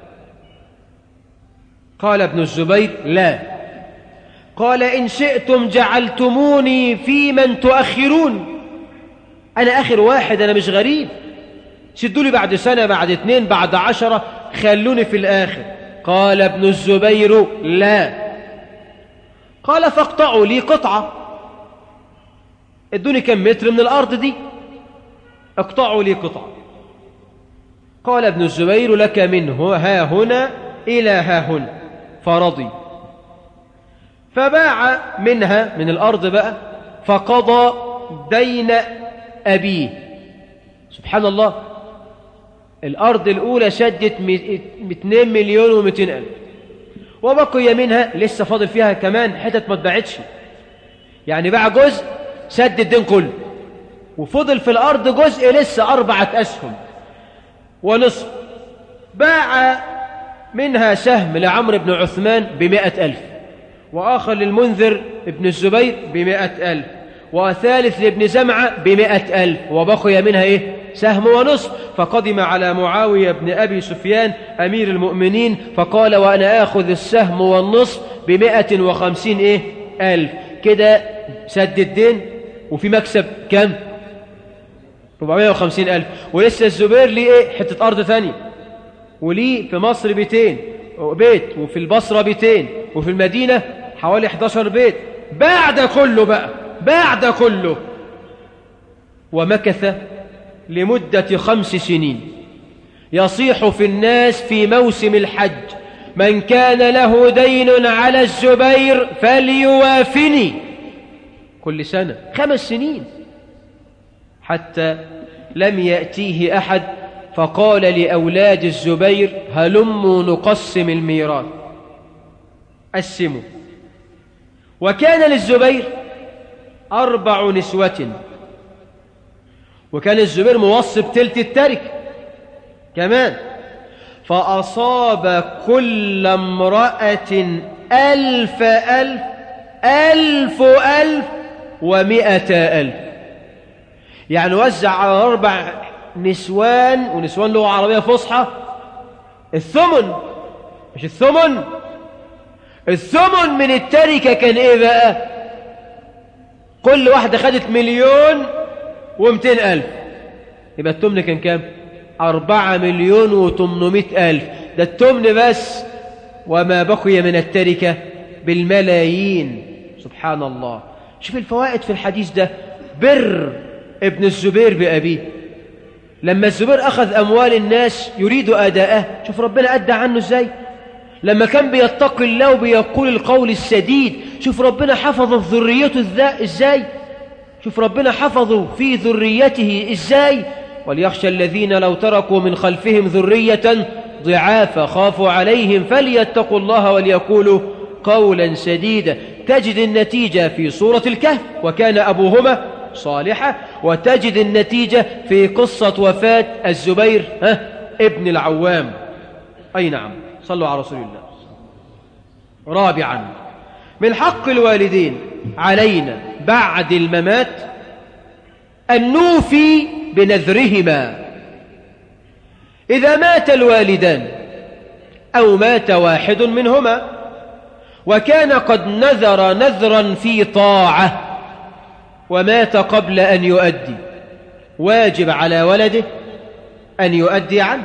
قال ابن الزبير لا قال إن شئتم جعلتموني في من تؤخرون أنا آخر واحد أنا مش غريب سدوا لي بعد سنة بعد اتنين بعد عشرة خلوني في الآخر قال ابن الزبير لا قال فاقطعوا لي قطعة ادوني كم متر من الأرض دي اقطعوا لي قطعة قال ابن الزبير لك منه ها هنا إلى ها هنا فرضي فباع منها من الأرض بقى فقضى دين أبيه سبحان الله الأرض الأولى شدت 2 مليون و200 ألف وبقي منها لسه فاضل فيها كمان حتت ما اتباعتش يعني باع جزء سد الدين كله وفضل في الأرض جزء لسه أربعة أسهم ونصف باع منها سهم لعمرو بن عثمان بمائة ألف وآخر للمنذر ابن الزبير بمائة ألف وثالث لابن زمعة بمائة ألف وبقي منها إيه؟ سهم ونصف فقدم على معاوية بن أبي سفيان أمير المؤمنين فقال وأنا آخذ السهم والنصف بمائة وخمسين إيه؟ ألف كده سد الدين وفي مكسب كم؟ 450 ألف ولسه الزبير ليه إيه؟ حتة أرض ثانية وليه في مصر بيتين بيت وفي البصرة بيتين وفي المدينة حوالي 11 بيت بعد كله بقى بعد كله ومكث لمدة خمس سنين يصيح في الناس في موسم الحج من كان له دين على الزبير فليوافني كل سنة خمس سنين حتى لم يأتيه أحد فقال لأولاد الزبير هلموا نقسم الميراث قسموا وكان للزبير أربع نسوة وكان الزبير موصب تلت التركة كمان فأصاب كل امرأة ألف ألف ألف ألف ومئة ألف يعني وزع على أربع نسوان ونسوان لغة عربية فصحى الثمن مش الثمن الثمن من التركة كان ايه بقى كل واحدة خدت مليون ومتين ألف يبقى التمن كان كام أربعة مليون وتمنمائة ألف ده التمن بس وما بقي من التركة بالملايين سبحان الله شوف الفوائد في الحديث ده بر ابن الزبير بأبيه لما الزبير أخذ أموال الناس يريد أداءه شوف ربنا أدى عنه إزاي لما كان بيتقي الله وبيقول القول السديد شوف ربنا حفظ ذريته إزاي شوف ربنا حفظه في ذريته إزاي وليخشى الذين لو تركوا من خلفهم ذرية ضعافا خافوا عليهم فليتقوا الله وليقولوا قولا سديدا تجد النتيجة في سورة الكهف وكان أبوهما صالحة وتجد النتيجة في قصة وفاة الزبير ها ابن العوام أي نعم صلوا على رسول الله رابعا من حق الوالدين علينا بعد الممات أن نوفي بنذرهما إذا مات الوالدان أو مات واحد منهما وكان قد نذر نذرا في طاعة ومات قبل أن يؤدي واجب على ولده أن يؤدي عنه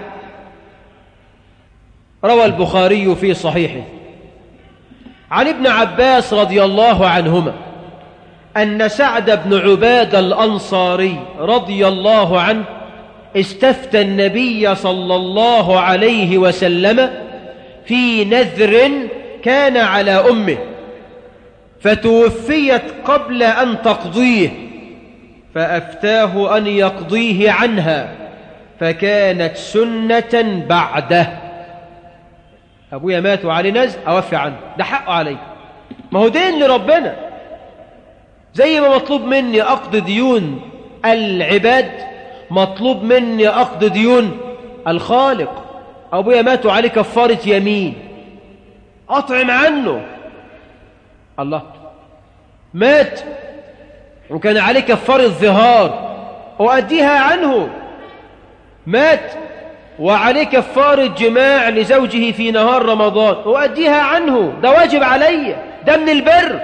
روى البخاري في صحيحه عن ابن عباس رضي الله عنهما أن سعد بن عباد الأنصاري رضي الله عنه استفتى النبي صلى الله عليه وسلم في نذر كان على أمه فتوفيت قبل أن تقضيه فأفتاه أن يقضيه عنها فكانت سنة بعده أبويا مات وعلي نزل أوفي عنه ده حقه علي ما هو دين لربنا زي ما مطلوب مني أقضي ديون العباد مطلوب مني أقضي ديون الخالق أبويا مات وعليه كفارة يمين أطعم عنه الله مات وكان عليه كفارة ظهار وأديها عنه مات وعليه كفارة جماع لزوجه في نهار رمضان وأديها عنه ده واجب علي ده من البر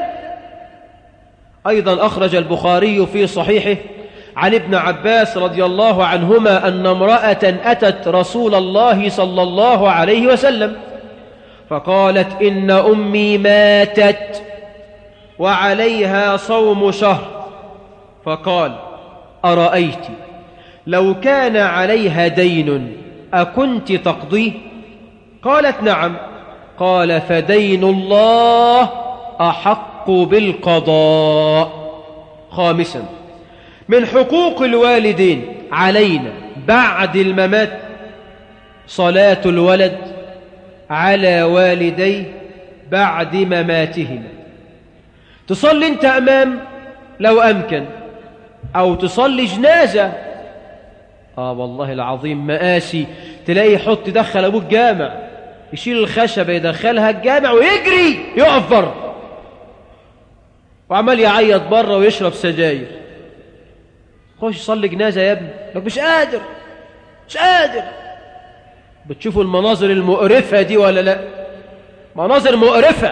أيضا أخرج البخاري في صحيحه عن ابن عباس رضي الله عنهما أن امرأة أتت رسول الله صلى الله عليه وسلم فقالت إن أمي ماتت وعليها صوم شهر فقال أرأيت لو كان عليها دين أكنت تقضيه قالت نعم قال فدين الله أحق بالقضاء خامسا من حقوق الوالدين علينا بعد الممات صلاة الولد على والديه بعد مماتهما تصلي انت أمام لو أمكن أو تصلي جنازة آه والله العظيم مآسي تلاقي يحط يدخل أبوك جامع يشيل الخشبة يدخلها الجامع ويجري يقف بره وعمال يعيط بره ويشرب سجاير خش صلي جنازة يا ابني لك مش قادر مش قادر بتشوفوا المناظر المقرفة دي ولا لا مناظر مقرفة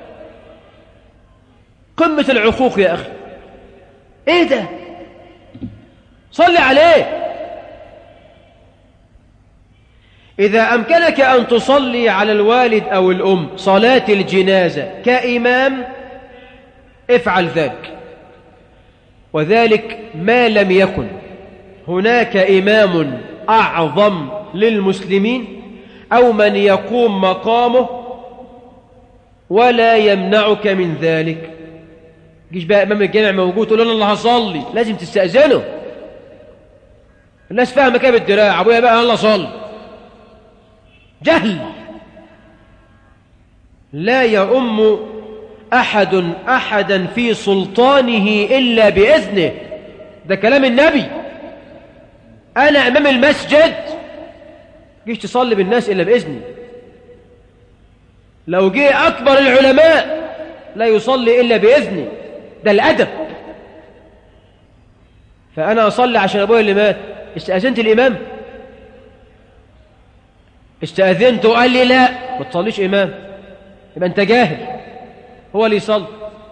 قمة العقوق يا أخي ايه ده صلي عليه إذا أمكنك أن تصلي على الوالد أو الأم صلاة الجنازة كإمام افعل ذلك وذلك ما لم يكن هناك إمام أعظم للمسلمين أو من يقوم مقامه ولا يمنعك من ذلك جيش بقى إمام الجامع موجود تقول له الله هصلي لازم تستأذنه الناس فاهمة كده بالدراع أبويا بقى الله صلي جهل لا يؤم أحد أحدا في سلطانه إلا بإذنه ده كلام النبي أنا أمام المسجد جيش تصلي بالناس إلا بإذني لو جه أكبر العلماء لا يصلي إلا بإذني ده الأدب فأنا أصلي عشان أبويا اللي مات استأذنت الإمام استأذنت وقال لي لا ما تصليش إمام يبقى أنت جاهل هو اللي يصلي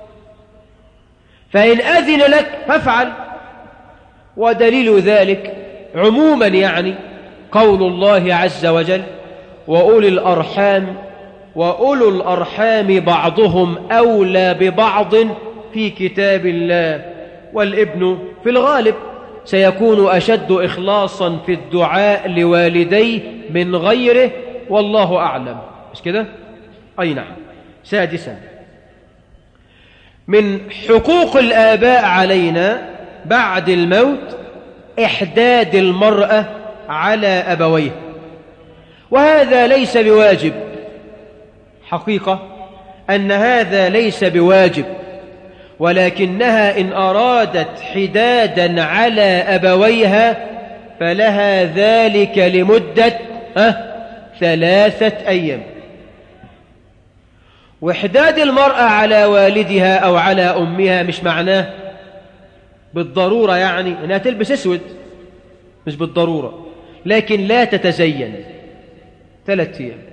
فإن أذن لك فافعل ودليل ذلك عموما يعني قول الله عز وجل وأولي الأرحام وأولو الأرحام بعضهم أولى ببعض في كتاب الله والابن في الغالب سيكون أشد إخلاصا في الدعاء لوالديه من غيره والله أعلم مش كده؟ أي نعم سادسا من حقوق الآباء علينا بعد الموت إحداد المرأة على أبويه وهذا ليس بواجب حقيقة أن هذا ليس بواجب ولكنها إن أرادت حدادا على أبويها فلها ذلك لمدة أه ثلاثة أيام وإحداد المرأة على والدها أو على أمها مش معناه بالضرورة يعني أنها تلبس أسود مش بالضرورة لكن لا تتزين ثلاثة أيام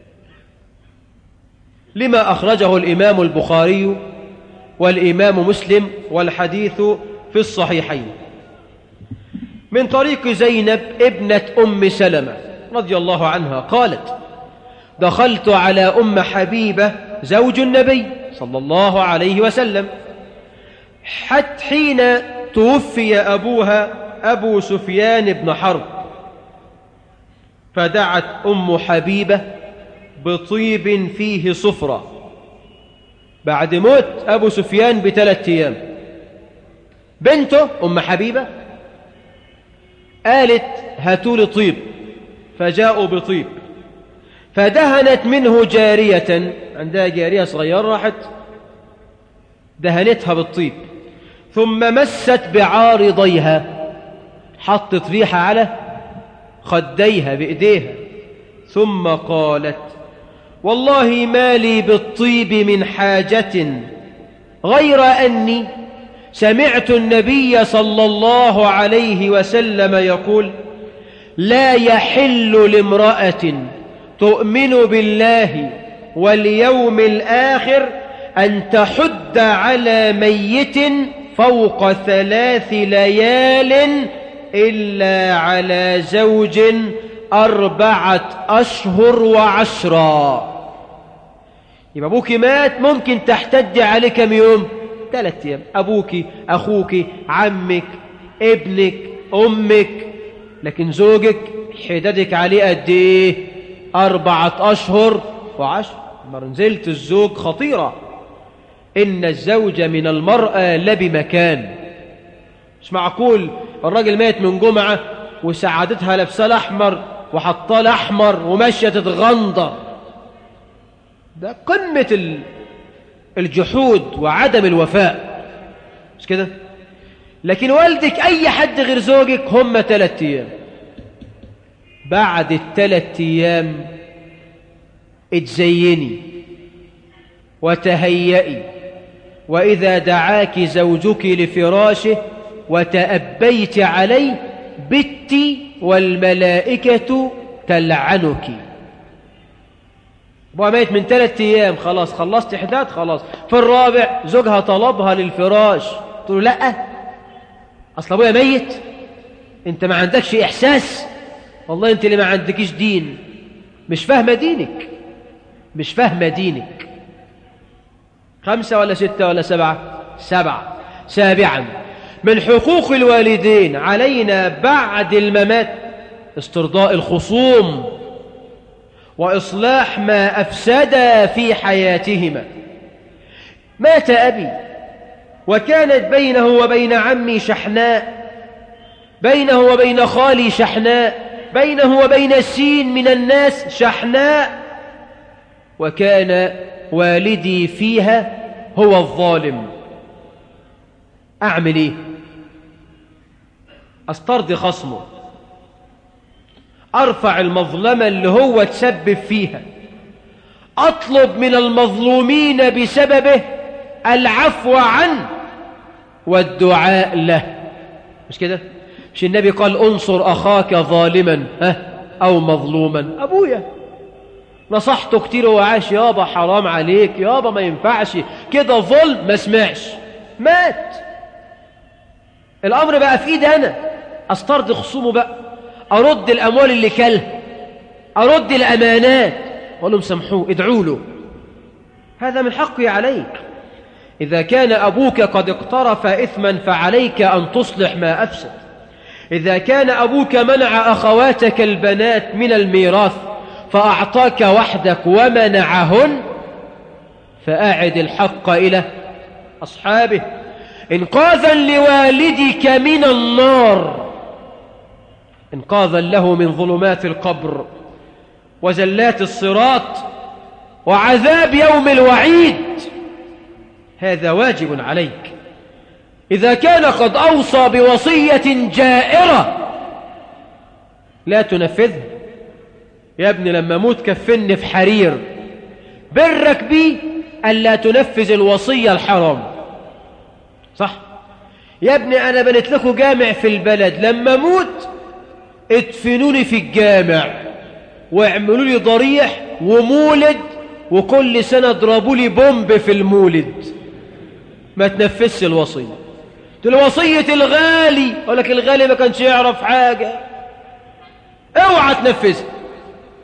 لما أخرجه الإمام البخاري والإمام مسلم والحديث في الصحيحين من طريق زينب ابنة أم سلمة رضي الله عنها قالت دخلت على أم حبيبة زوج النبي صلى الله عليه وسلم حتى حين توفي أبوها أبو سفيان بن حرب فدعت أم حبيبة بطيب فيه صفرة بعد موت أبو سفيان بثلاثة أيام بنته أم حبيبة قالت هاتوا لي طيب فجاءوا بطيب فدهنت منه جارية عندها جارية صغيرة راحت دهنتها بالطيب ثم مست بعارضيها حطت ريحة على خديها بإيديها ثم قالت والله ما لي بالطيب من حاجة غير أني سمعت النبي صلى الله عليه وسلم يقول لا يحل لامرأة تؤمن بالله واليوم الآخر أن تحد على ميت فوق ثلاث ليال إلا على زوج أربعة أشهر وعشرا يبقى أبوك مات ممكن تحتد عليه كم يوم ثلاثة أيام أبوك أخوك عمك ابنك أمك لكن زوجك حدادك عليه قد إيه أربعة أشهر وعشر منزلة الزوج خطيرة إن الزوج من المرأة لبمكان مش معقول الراجل مات من جمعة وسعادتها لابسه الأحمر وحطاه الأحمر وماشية تتغندر ده قمة الجحود وعدم الوفاء مش كده لكن والدك أي حد غير زوجك هم ثلاثة أيام بعد الثلاث أيام اتزيني وتهيئي وإذا دعاك زوجك لفراشه وتأبيت عليه بت والملائكة تلعنك ابوها ميت من ثلاثة أيام خلاص خلصت حداد خلاص في الرابع زوجها طلبها للفراش تقول له لا أصل أبويا ميت أنت ما عندكش إحساس والله أنت اللي ما عندكش دين مش فاهمة دينك مش فاهمة دينك خمسة ولا ستة ولا سبعة سبعة سابعا من حقوق الوالدين علينا بعد الممات استرضاء الخصوم وإصلاح ما أفسد في حياتهما مات أبي وكانت بينه وبين عمي شحناء بينه وبين خالي شحناء بينه وبين سين من الناس شحناء وكان والدي فيها هو الظالم أعمل إيه أسترضي خصمه أرفع المظلمة اللي هو تسبب فيها أطلب من المظلومين بسببه العفو عنه والدعاء له مش كده مش النبي قال انصر أخاك ظالما ها أو مظلوما أبويا نصحته كتير وهو عاش يابا حرام عليك يابا ما ينفعش كده ظلم ما سمعش مات الأمر بقى في إيدي أنا أسترضي خصومه بقى أرد الأموال اللي كلها أرد الأمانات أقول لهم سامحوه ادعوا له هذا من حقي عليك إذا كان أبوك قد اقترف إثما فعليك أن تصلح ما أفسد إذا كان أبوك منع أخواتك البنات من الميراث فأعطاك وحدك ومنعهن فأعد الحق إلى أصحابه إنقاذا لوالدك من النار إنقاذا له من ظلمات القبر وزلات الصراط وعذاب يوم الوعيد هذا واجب عليك إذا كان قد أوصى بوصية جائرة لا تنفذها يا ابني لما موت كفني في حرير برك بي ألا تنفذ الوصية الحرام صح يا ابني أنا بنت لكم جامع في البلد لما موت ادفنوني في الجامع واعملوا لي ضريح ومولد وكل سنة اضربوا لي بومب في المولد ما تنفذش الوصية تقول وصية الغالي أقول لك الغالي ما كانش يعرف حاجة اوعى تنفذها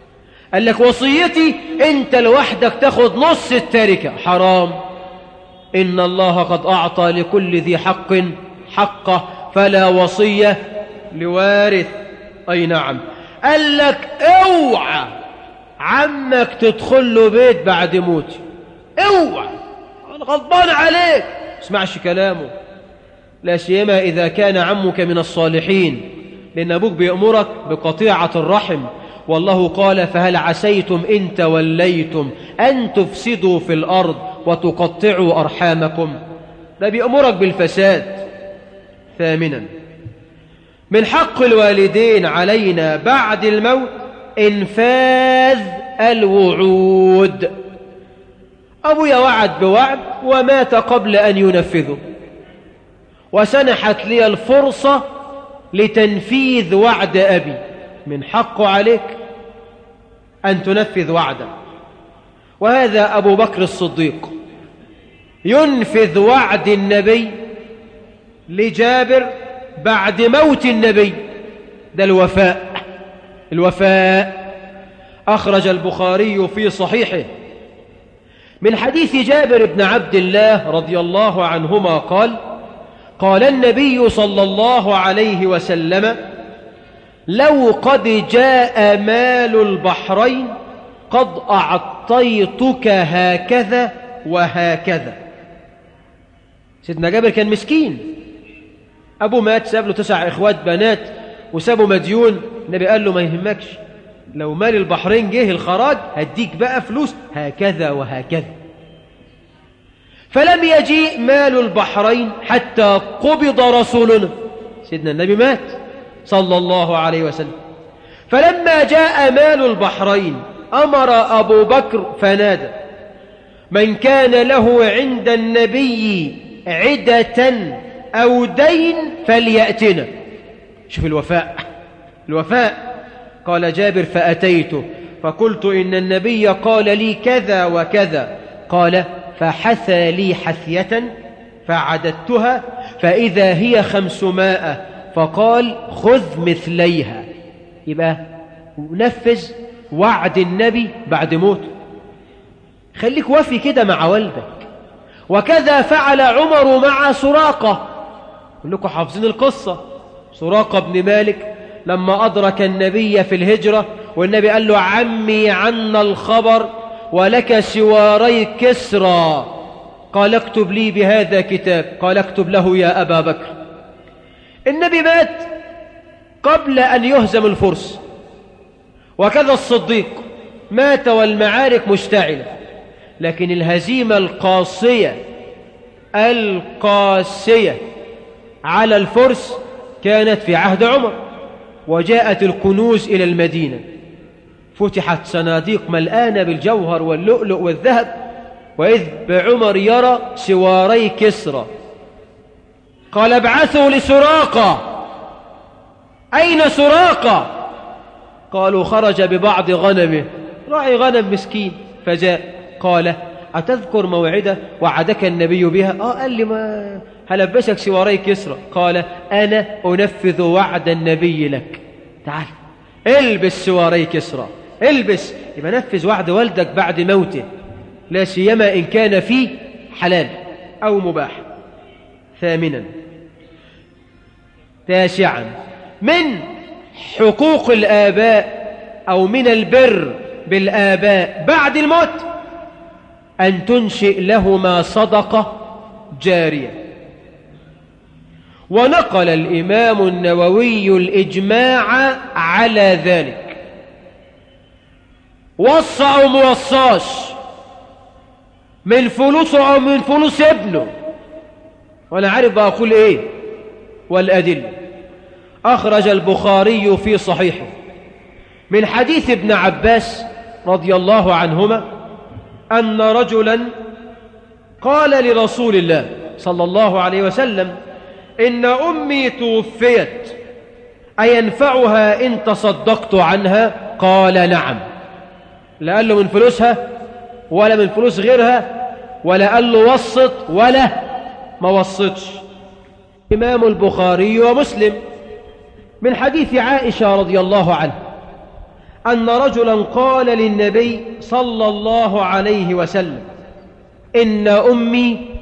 قال لك وصيتي انت لوحدك تاخد نص التركة حرام إن الله قد أعطى لكل ذي حق حقه فلا وصية لوارث أي نعم قال لك اوعى عمك تدخل له بيت بعد موتي اوعى انا غضبان عليك اسمعش كلامه لا سيما إذا كان عمك من الصالحين لأن أبوك بيأمرك بقطيعة الرحم والله قال فهل عسيتم إن توليتم أن تفسدوا في الأرض وتقطعوا أرحامكم ده بيأمرك بالفساد ثامنا من حق الوالدين علينا بعد الموت انفاذ الوعود أبويا وعد بوعد ومات قبل أن ينفذه وسنحت لي الفرصة لتنفيذ وعد أبي من حقه عليك أن تنفذ وعده وهذا أبو بكر الصديق ينفذ وعد النبي لجابر بعد موت النبي ده الوفاء الوفاء أخرج البخاري في صحيحه من حديث جابر بن عبد الله رضي الله عنهما قال قال النبي صلى الله عليه وسلم لو قد جاء مال البحرين قد أعطيتك هكذا وهكذا سيدنا جابر كان مسكين أبوه مات ساب له تسع إخوات بنات وسابه مديون النبي قال له ما يهمكش لو مال البحرين جه الخراج هديك بقى فلوس هكذا وهكذا فلم يجيء مال البحرين حتى قبض رسولنا سيدنا النبي مات صلى الله عليه وسلم فلما جاء مال البحرين أمر أبو بكر فنادى من كان له عند النبي عدة أو دين فليأتنا شوف الوفاء الوفاء قال جابر فأتيته فقلت إن النبي قال لي كذا وكذا قال فحثى لي حثية فعددتها فإذا هي خمسمائة فقال خذ مثليها يبقى نفذ وعد النبي بعد موته خليك وفي كده مع والدك وكذا فعل عمر مع سراقة لكم حافظين القصة سراقة بن مالك لما أدرك النبي في الهجرة والنبي قال له عمي عنا الخبر ولك سواري كسرى قال اكتب لي بهذا كتاب قال اكتب له يا أبا بكر النبي مات قبل أن يهزم الفرس وكذا الصديق مات والمعارك مشتعلة لكن الهزيمة القاسية القاسية على الفرس كانت في عهد عمر وجاءت الكنوز إلى المدينة فتحت صناديق ملآنة بالجوهر واللؤلؤ والذهب وإذ بعمر يرى سواري كسرى قال ابعثوا لسراقة أين سراقة قالوا خرج ببعض غنمه راعي غنم مسكين فجاء قال أتذكر موعدة وعدك النبي بها آه قال لي ما هلبسك سواري كسرى قال أنا أنفذ وعد النبي لك تعال البس سواري كسرى البس يبقى نفذ وعد والدك بعد موته لا سيما إن كان فيه حلال أو مباح ثامنا تاسعا من حقوق الآباء أو من البر بالآباء بعد الموت أن تنشئ لهما صدقة جارية ونقل الإمام النووي الإجماع على ذلك وصى أو موصاش من فلوسه أو من فلوس ابنه وأنا عارف بقول إيه والأدلة أخرج البخاري في صحيحه من حديث ابن عباس رضي الله عنهما أن رجلا قال لرسول الله صلى الله عليه وسلم إن أمي توفيت أينفعها إن تصدقت عنها قال نعم لا قال له من فلوسها ولا من فلوس غيرها ولا قال له وسط ولا ما وسطش إمام البخاري ومسلم من حديث عائشة رضي الله عنها أن رجلا قال للنبي صلى الله عليه وسلم إن أمي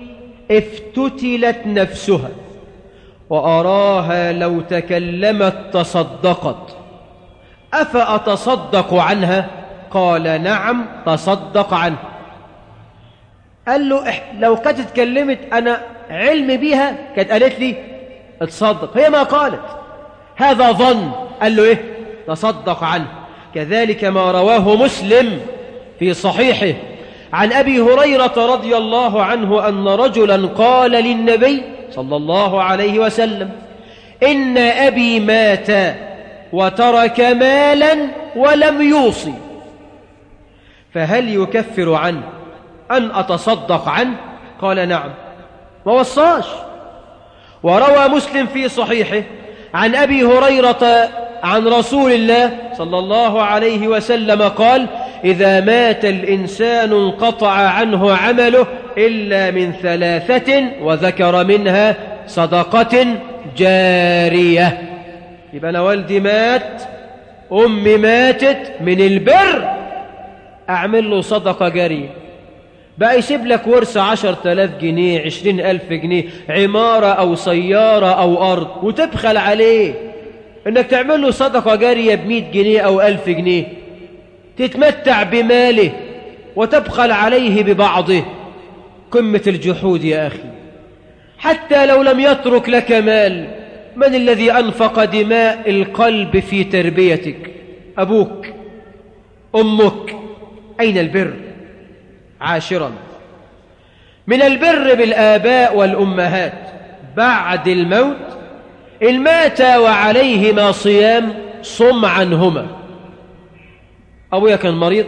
افتتلت نفسها وأراها لو تكلمت تصدقت أفأتصدق عنها قال نعم تصدق عنها قال له لو كانت اتكلمت أنا علمي بيها كانت قالت لي اتصدق هي ما قالت هذا ظن قال له ايه تصدق عنه كذلك ما رواه مسلم في صحيحه عن أبي هريرة رضي الله عنه أن رجلا قال للنبي صلى الله عليه وسلم إن أبي مات وترك مالا ولم يوصي فهل يكفر عنه أن أتصدق عنه قال نعم ما وصاش وروى مسلم في صحيحه عن أبي هريرة عن رسول الله صلى الله عليه وسلم قال إذا مات الإنسان انقطع عنه عمله إلا من ثلاثة وذكر منها صدقة جارية يبقى أنا والدي مات أمي ماتت من البر أعمل له صدقة جارية بقى يسيب لك ورث عشر تلاف جنيه عشرين ألف جنيه عمارة أو سيارة أو أرض وتبخل عليه إنك تعمل له صدقة جارية بمئة جنيه أو ألف جنيه تتمتع بماله وتبخل عليه ببعضه قمة الجحود يا أخي حتى لو لم يترك لك مال من الذي أنفق دماء القلب في تربيتك أبوك أمك أين البر عاشرا من البر بالآباء والأمهات بعد الموت إن مات وعليهما صيام صم عنهما أبويا كان مريض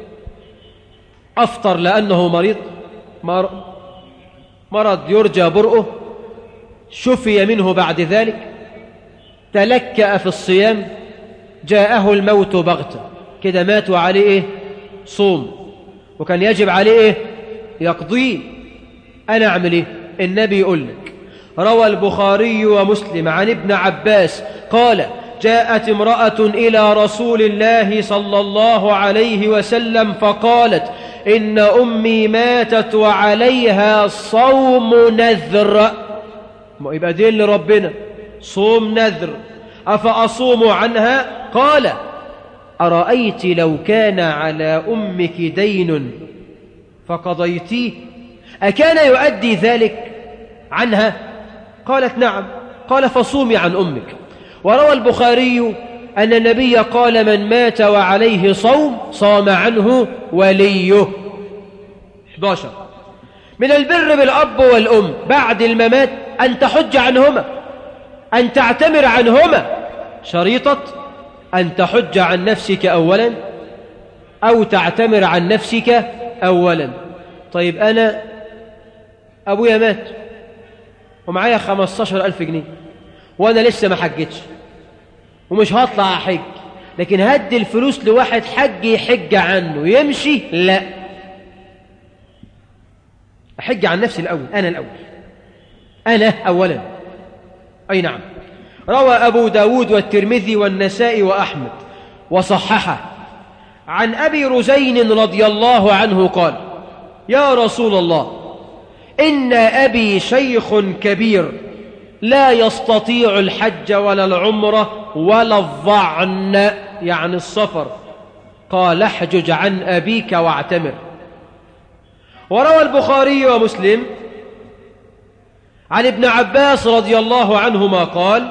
أفطر لأنه مريض مرض يرجى برؤه شفي منه بعد ذلك تلكأ في الصيام جاءه الموت بغتة كده مات وعليه إيه؟ صوم وكان يجب عليه إيه؟ يقضيه أنا أعمل إيه؟ النبي يقول لك روى البخاري ومسلم عن ابن عباس قال جاءت امرأة إلى رسول الله صلى الله عليه وسلم فقالت إن أمي ماتت وعليها صوم نذر ما يبقى دين لربنا صوم نذر أفأصوم عنها قال أرأيت لو كان على أمك دين فقضيتيه أكان يؤدي ذلك عنها قالت نعم قال فصومي عن أمك وروى البخاري أن النبي قال من مات وعليه صوم صام عنه وليه 11 من البر بالأب والأم بعد الممات أن تحج عنهما أن تعتمر عنهما شريطة أن تحج عن نفسك أولا أو تعتمر عن نفسك أولا طيب أنا أبويا مات ومعايا خمستاشر ألف جنيه وأنا لسه ما حجتش ومش هطلع أحج لكن هدي الفلوس لواحد حج يحج عنه يمشي لا أحج عن نفسي الأول أنا الأول أنا أولا أي نعم روى أبو داود والترمذي والنسائي وأحمد وصححه عن أبي رزين رضي الله عنه قال يا رسول الله إن أبي شيخ كبير لا يستطيع الحج ولا العمرة ولا الظعن يعني السفر قال احجج عن أبيك واعتمر وروى البخاري ومسلم عن ابن عباس رضي الله عنهما قال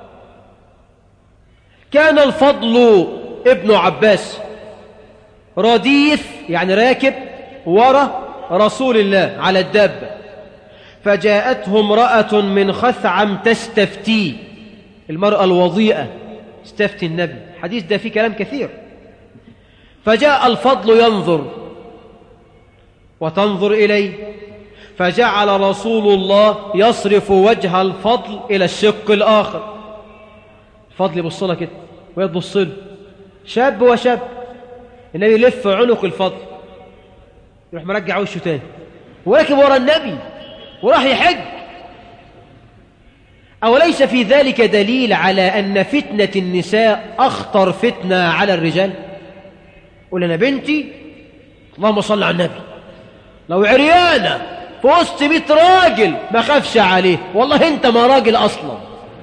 كان الفضل ابن عباس رديف يعني راكب ورا رسول الله على الدابة فجاءته امرأة من خثعم تستفتي المرأة الوضيئة استفتي النبي حديث ده فيه كلام كثير فجاء الفضل ينظر وتنظر إليه فجعل رسول الله يصرف وجه الفضل إلى الشق الآخر الفضل يبص لها كده ويبص له شاب وشاب النبي يلف عنق الفضل يروح مرجع وشه تاني وراكب ورا النبي وراح يحج أوليس في ذلك دليل على أن فتنة النساء أخطر فتنة على الرجال قول أنا بنتي اللهم صل على النبي لو عريانة في وسط 100 راجل ما خافش عليه والله انت ما راجل اصلا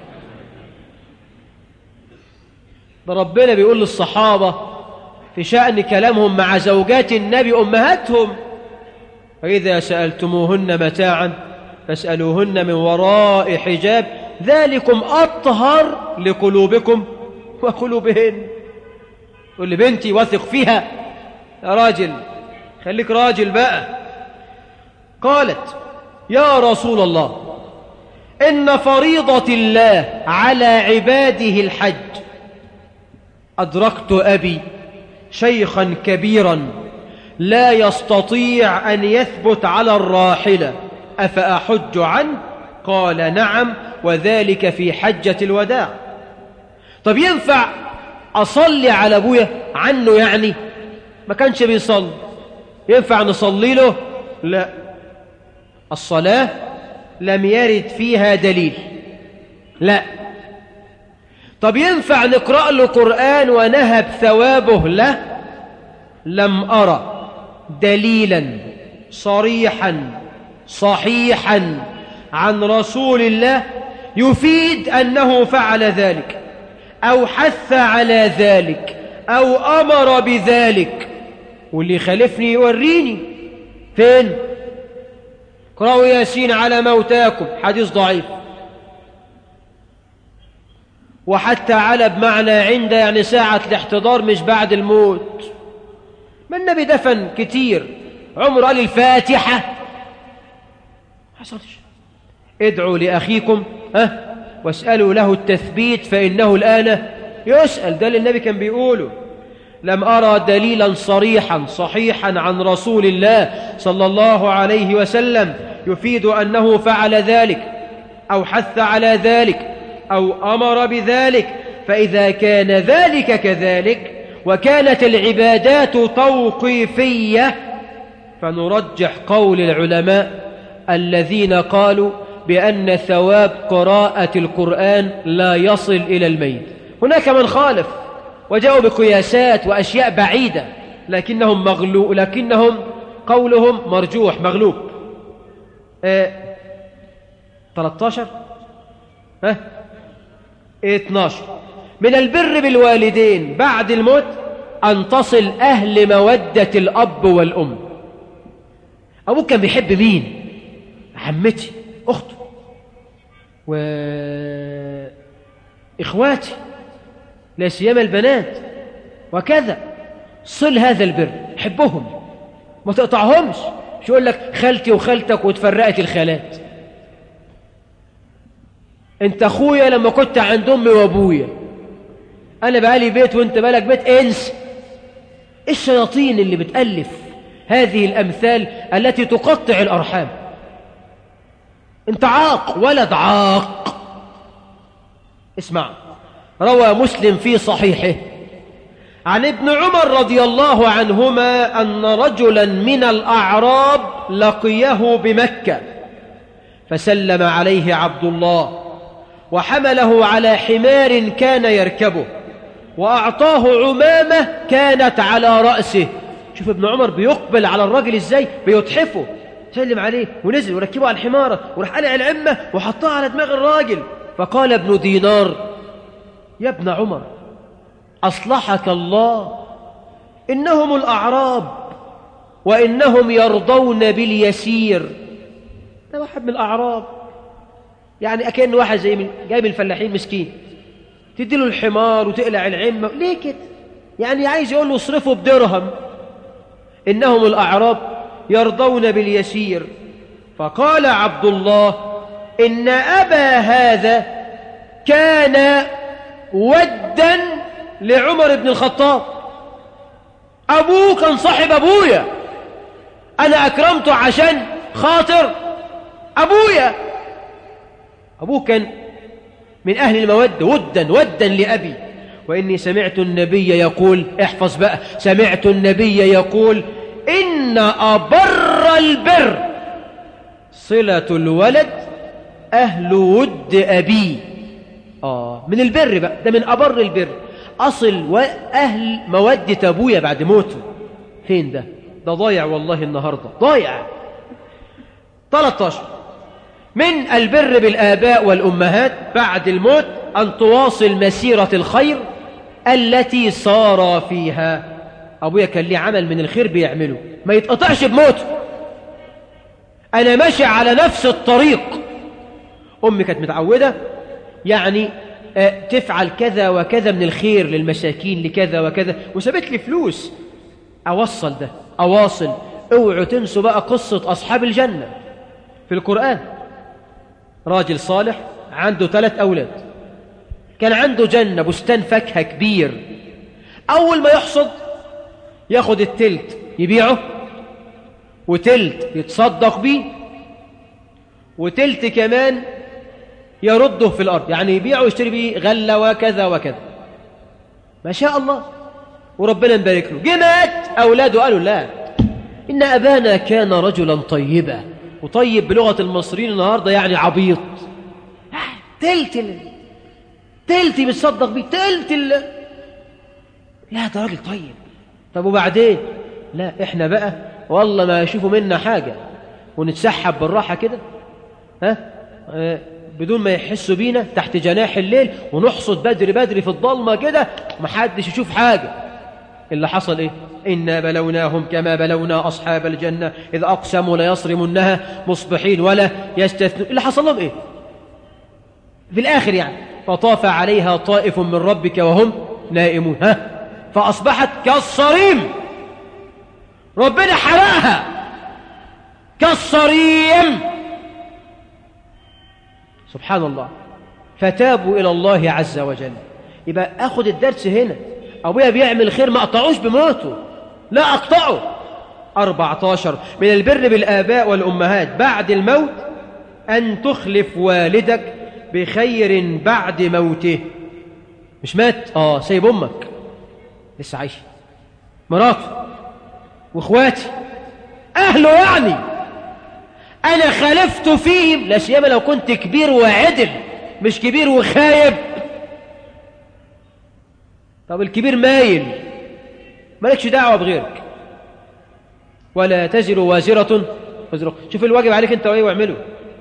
ده ربنا بيقول للصحابة في شأن كلامهم مع زوجات النبي أمهاتهم فإذا سألتموهن متاعا فاسألوهن من وراء حجاب ذلكم أطهر لقلوبكم وقلوبهن قل لي بنتي وثق فيها يا راجل خليك راجل بقى قالت يا رسول الله إن فريضة الله على عباده الحج أدركت أبي شيخا كبيرا لا يستطيع أن يثبت على الراحلة أفأحج عنه قال نعم وذلك في حجة الوداع طب ينفع أصلي على أبويا عنه يعني ما كانش بيصلي ينفع نصلي له لا الصلاة لم يرد فيها دليل لا طب ينفع نقرأ له قرآن ونهب ثوابه له لم أرى دليلا صريحا صحيحا عن رسول الله يفيد أنه فعل ذلك أو حث على ذلك أو أمر بذلك واللي خالفني يوريني فين قرأوا ياسين على موتاكم حديث ضعيف وحتى على بمعنى عند يعني ساعة الاحتضار مش بعد الموت ما النبي دفن كتير عمر قال الفاتحة حصلش ادعوا لأخيكم ها واسألوا له التثبيت فإنه الآن يسأل ده اللي النبي كان بيقوله لم أرى دليلا صريحا صحيحا عن رسول الله صلى الله عليه وسلم يفيد أنه فعل ذلك أو حث على ذلك أو أمر بذلك فإذا كان ذلك كذلك وكانت العبادات توقيفية فنرجح قول العلماء الذين قالوا بأن ثواب قراءة القرآن لا يصل إلى الميت هناك من خالف وجاءوا بقياسات وأشياء بعيدة لكنهم مغلو لكنهم قولهم مرجوح مغلوب اه 13 ها 12 من البر بالوالدين بعد الموت أن تصل أهل مودة الأب والأم أبوك كان بيحب مين عمتي أخته وإخواتي لا سيما البنات وكذا صل هذا البر حبهم ما تقطعهمش مش يقول لك خالتي وخالتك وتفرقت الخالات انت اخويا لما كنت عند امي وابويا انا بقالي بيت وانت بالك بيت انس الشياطين اللي بتالف هذه الامثال التي تقطع الارحام انت عاق ولد عاق اسمع روى مسلم في صحيحه عن ابن عمر رضي الله عنهما أن رجلا من الأعراب لقيه بمكة فسلم عليه عبد الله وحمله على حمار كان يركبه وأعطاه عمامة كانت على رأسه شوف ابن عمر بيقبل على الرجل ازاي بيتحفه سلم عليه ونزل وركبه على الحمارة وراح قلع العمة وحطها على دماغ الراجل فقال ابن دينار يا ابن عمر أصلحك الله إنهم الأعراب وإنهم يرضون باليسير ده واحد من الأعراب يعني أكأن واحد زي من جاي من الفلاحين مسكين تدي له الحمار وتقلع العمة ليه كده يعني عايز يقول له اصرفه بدرهم إنهم الأعراب يرضون باليسير فقال عبد الله إن أبا هذا كان ودا لعمر بن الخطاب أبوه كان صاحب أبويا أنا أكرمته عشان خاطر أبويا أبوه كان من أهل المودة ودا ودا لأبي وإني سمعت النبي يقول احفظ بقى سمعت النبي يقول إن أبر البر صلة الولد أهل ود أبيه آه من البر بقى ده من أبر البر أصل وأهل مودة أبويا بعد موته فين ده ده ضايع والله النهاردة ضايع 13 من البر بالآباء والأمهات بعد الموت أن تواصل مسيرة الخير التي صار فيها أبويا كان لي عمل من الخير بيعمله ما يتقطعش بموته أنا ماشي على نفس الطريق أمي كانت متعودة يعني آه، تفعل كذا وكذا من الخير للمساكين لكذا وكذا وسابت لي فلوس أوصل ده أواصل اوعوا تنسوا بقى قصة أصحاب الجنة في القرآن راجل صالح عنده ثلاث أولاد كان عنده جنة بستان فاكهة كبير أول ما يحصد ياخد التلت يبيعه وتلت يتصدق بيه وتلت كمان يرده في الأرض يعني يبيعه ويشتري بيه غلة وكذا وكذا ما شاء الله وربنا مبارك له جه مات أولاده قالوا لا إن أبانا كان رجلا طيبا وطيب بلغة المصريين النهاردة يعني عبيط تلت ال... تلت بتصدق بيه تلت ال... لا ده راجل طيب طب وبعدين لا احنا بقى والله ما يشوفوا منا حاجة ونتسحب بالراحة كده ها آه، بدون ما يحسوا بينا تحت جناح الليل ونحصد بدري بدري في الضلمة كده محدش يشوف حاجة اللي حصل ايه إنا بلوناهم كما بلونا أصحاب الجنة إذ أقسموا ليصرمنها مصبحين ولا يستثنون اللي حصل لهم ايه في الآخر يعني فطاف عليها طائف من ربك وهم نائمون ها فأصبحت كالصريم ربنا حرقها كالصريم سبحان الله فتابوا إلى الله عز وجل يبقى أخذ الدرس هنا أبويا بيعمل خير ما أقطعوش بموته لا أقطعه 14 من البر بالآباء والأمهات بعد الموت أن تخلف والدك بخير بعد موته مش مات آه سيب أمك لسه عايشة مراته واخواتي أهله يعني أنا خالفت فيهم لا سيما لو كنت كبير وعدل مش كبير وخايب طب الكبير مايل مالكش دعوة بغيرك ولا تزر وازرة وزر شوف الواجب عليك انت وايه واعمله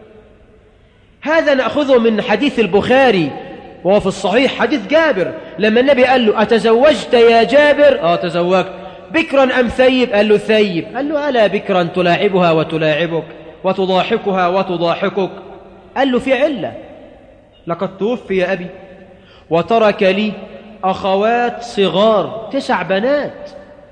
هذا نأخذه من حديث البخاري وهو في الصحيح حديث جابر لما النبي قال له أتزوجت يا جابر آه تزوجت بكرا أم ثيب قال له ثيب قال له ألا بكرا تلاعبها وتلاعبك وتضاحكها وتضاحكك قال له في علة لقد توفي أبي وترك لي أخوات صغار تسع بنات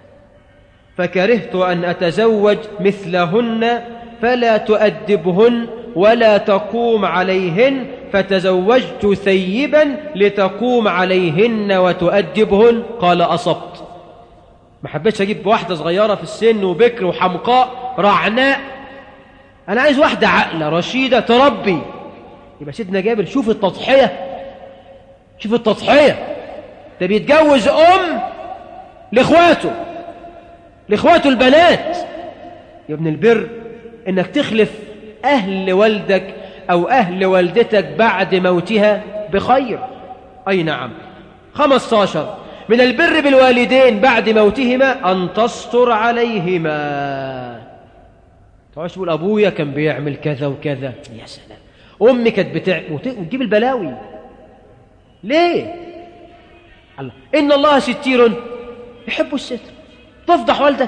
فكرهت أن أتزوج مثلهن فلا تؤدبهن ولا تقوم عليهن فتزوجت ثيبا لتقوم عليهن وتؤدبهن قال أصبت ما حبيتش أجيب واحدة صغيرة في السن وبكر وحمقاء رعناء أنا عايز واحدة عقلة رشيدة تربي يبقى سيدنا جابر شوف التضحية شوف التضحية ده بيتجوز أم لإخواته لإخواته البنات يا ابن البر إنك تخلف أهل والدك أو أهل والدتك بعد موتها بخير أي نعم خمستاشر من البر بالوالدين بعد موتهما أن تستر عليهما تعرفش تقول أبويا كان بيعمل كذا وكذا يا سلام أمي كانت بتعمل وتجيب البلاوي ليه الله إن الله ستير يحب الستر تفضح والدك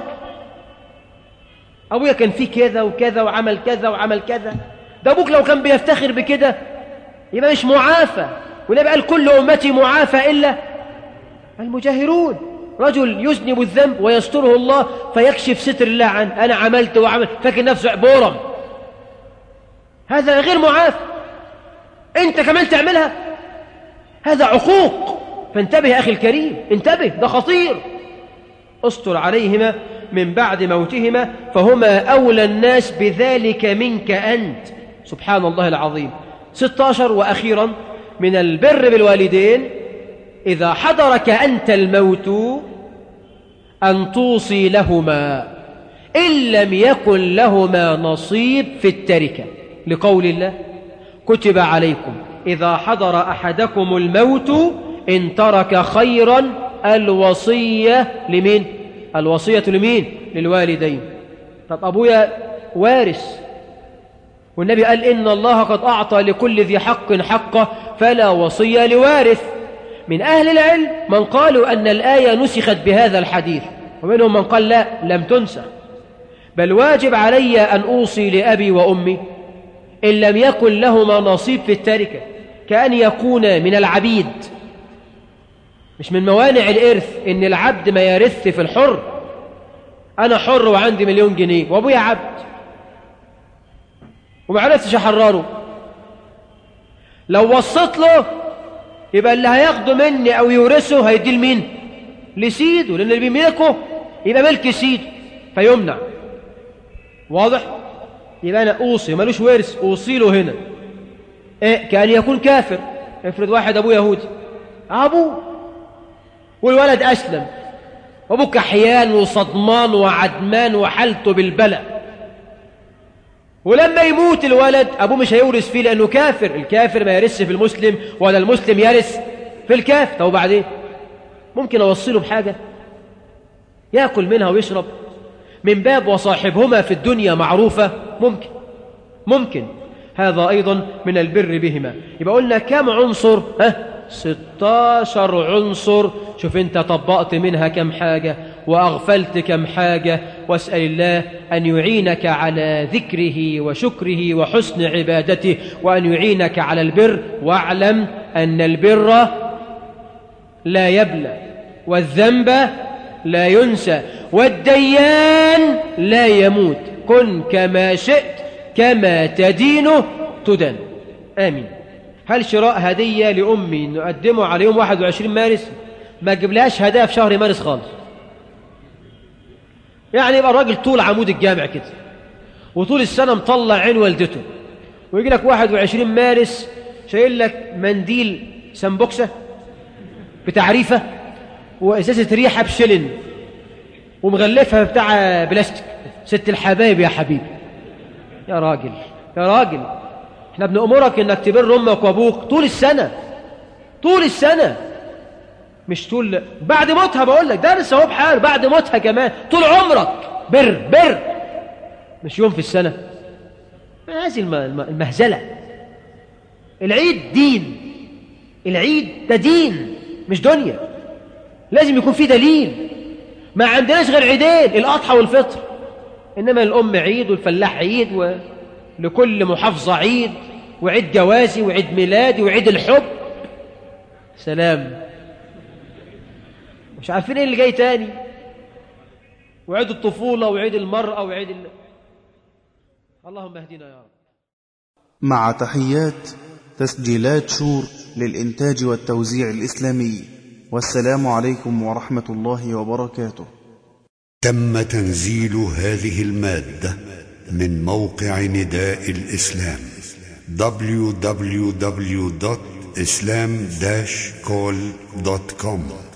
أبويا كان فيه كذا وكذا وعمل كذا وعمل كذا ده أبوك لو كان بيفتخر بكده يبقى مش معافى والنبي قال كل أمتي معافى إلا المجاهرون رجل يذنب الذنب ويستره الله فيكشف ستر الله عنه أنا عملت وعمل فاكر نفسه عبورا هذا غير معافى أنت كمان تعملها هذا عقوق فانتبه يا أخي الكريم انتبه ده خطير استر عليهما من بعد موتهما فهما أولى الناس بذلك منك أنت سبحان الله العظيم 16 وأخيرا من البر بالوالدين إذا حضرك أنت الموت أن توصي لهما إن لم يكن لهما نصيب في التركة لقول الله كتب عليكم إذا حضر أحدكم الموت إن ترك خيرا الوصية لمين الوصية لمين للوالدين طب أبويا وارث والنبي قال إن الله قد أعطى لكل ذي حق حقه فلا وصية لوارث من أهل العلم من قالوا أن الآية نسخت بهذا الحديث ومنهم من قال لا لم تنسخ بل واجب علي أن أوصي لأبي وأمي إن لم يكن لهما نصيب في التركة كأن يكون من العبيد مش من موانع الإرث إن العبد ما يرث في الحر أنا حر وعندي مليون جنيه وأبويا عبد وما عرفتش أحرره لو وصيت له يبقى اللي هياخده مني أو يورثه هيديه لمين؟ لسيده لأن اللي بيملكه يبقى ملك سيده فيمنع واضح؟ يبقى أنا أوصي ملوش ورث أوصي له هنا إيه كان يكون كافر افرض واحد أبوه يهودي أبوه والولد أسلم وأبوه كحيان وصدمان وعدمان وحالته بالبلاء ولما يموت الولد أبوه مش هيورث فيه لأنه كافر الكافر ما يرث في المسلم ولا المسلم يرث في الكافر طب وبعدين ممكن أوصله بحاجة يأكل منها ويشرب من باب وصاحبهما في الدنيا معروفة ممكن ممكن هذا أيضا من البر بهما يبقى قلنا كم عنصر ها 16 عنصر شوف انت طبقت منها كم حاجة وأغفلت كم حاجة واسأل الله أن يعينك على ذكره وشكره وحسن عبادته وأن يعينك على البر واعلم أن البر لا يبلى والذنب لا ينسى والديان لا يموت كن كما شئت كما تدين تدن آمين هل شراء هدية لأمي نقدمه على يوم 21 مارس ما اجيبلهاش هدايا في شهر مارس خالص يعني يبقى الراجل طول عمود الجامع كده وطول السنة مطلع عين والدته ويجي لك 21 مارس شايل لك منديل سمبوكسة بتعريفة وإزازة ريحة بشلن ومغلفها بتاع بلاستيك ست الحبايب يا حبيبي يا راجل يا راجل احنا بنأمرك انك تبر امك وابوك طول السنة طول السنة مش طول بعد موتها بقول لك درس اهو بحال بعد موتها كمان طول عمرك بر بر مش يوم في السنة هذه المهزلة العيد دين العيد ده دين مش دنيا لازم يكون في دليل ما عندناش غير عيدين الأضحى والفطر إنما الأم عيد والفلاح عيد ولكل محافظة عيد وعيد جوازي وعيد ميلادي وعيد الحب سلام مش عارفين ايه اللي جاي تاني وعيد الطفولة وعيد المرأة وعيد ال... اللهم اهدنا يا رب مع تحيات تسجيلات شور للإنتاج والتوزيع الإسلامي والسلام عليكم ورحمة الله وبركاته تم تنزيل هذه المادة من موقع نداء الإسلام www.islam-call.com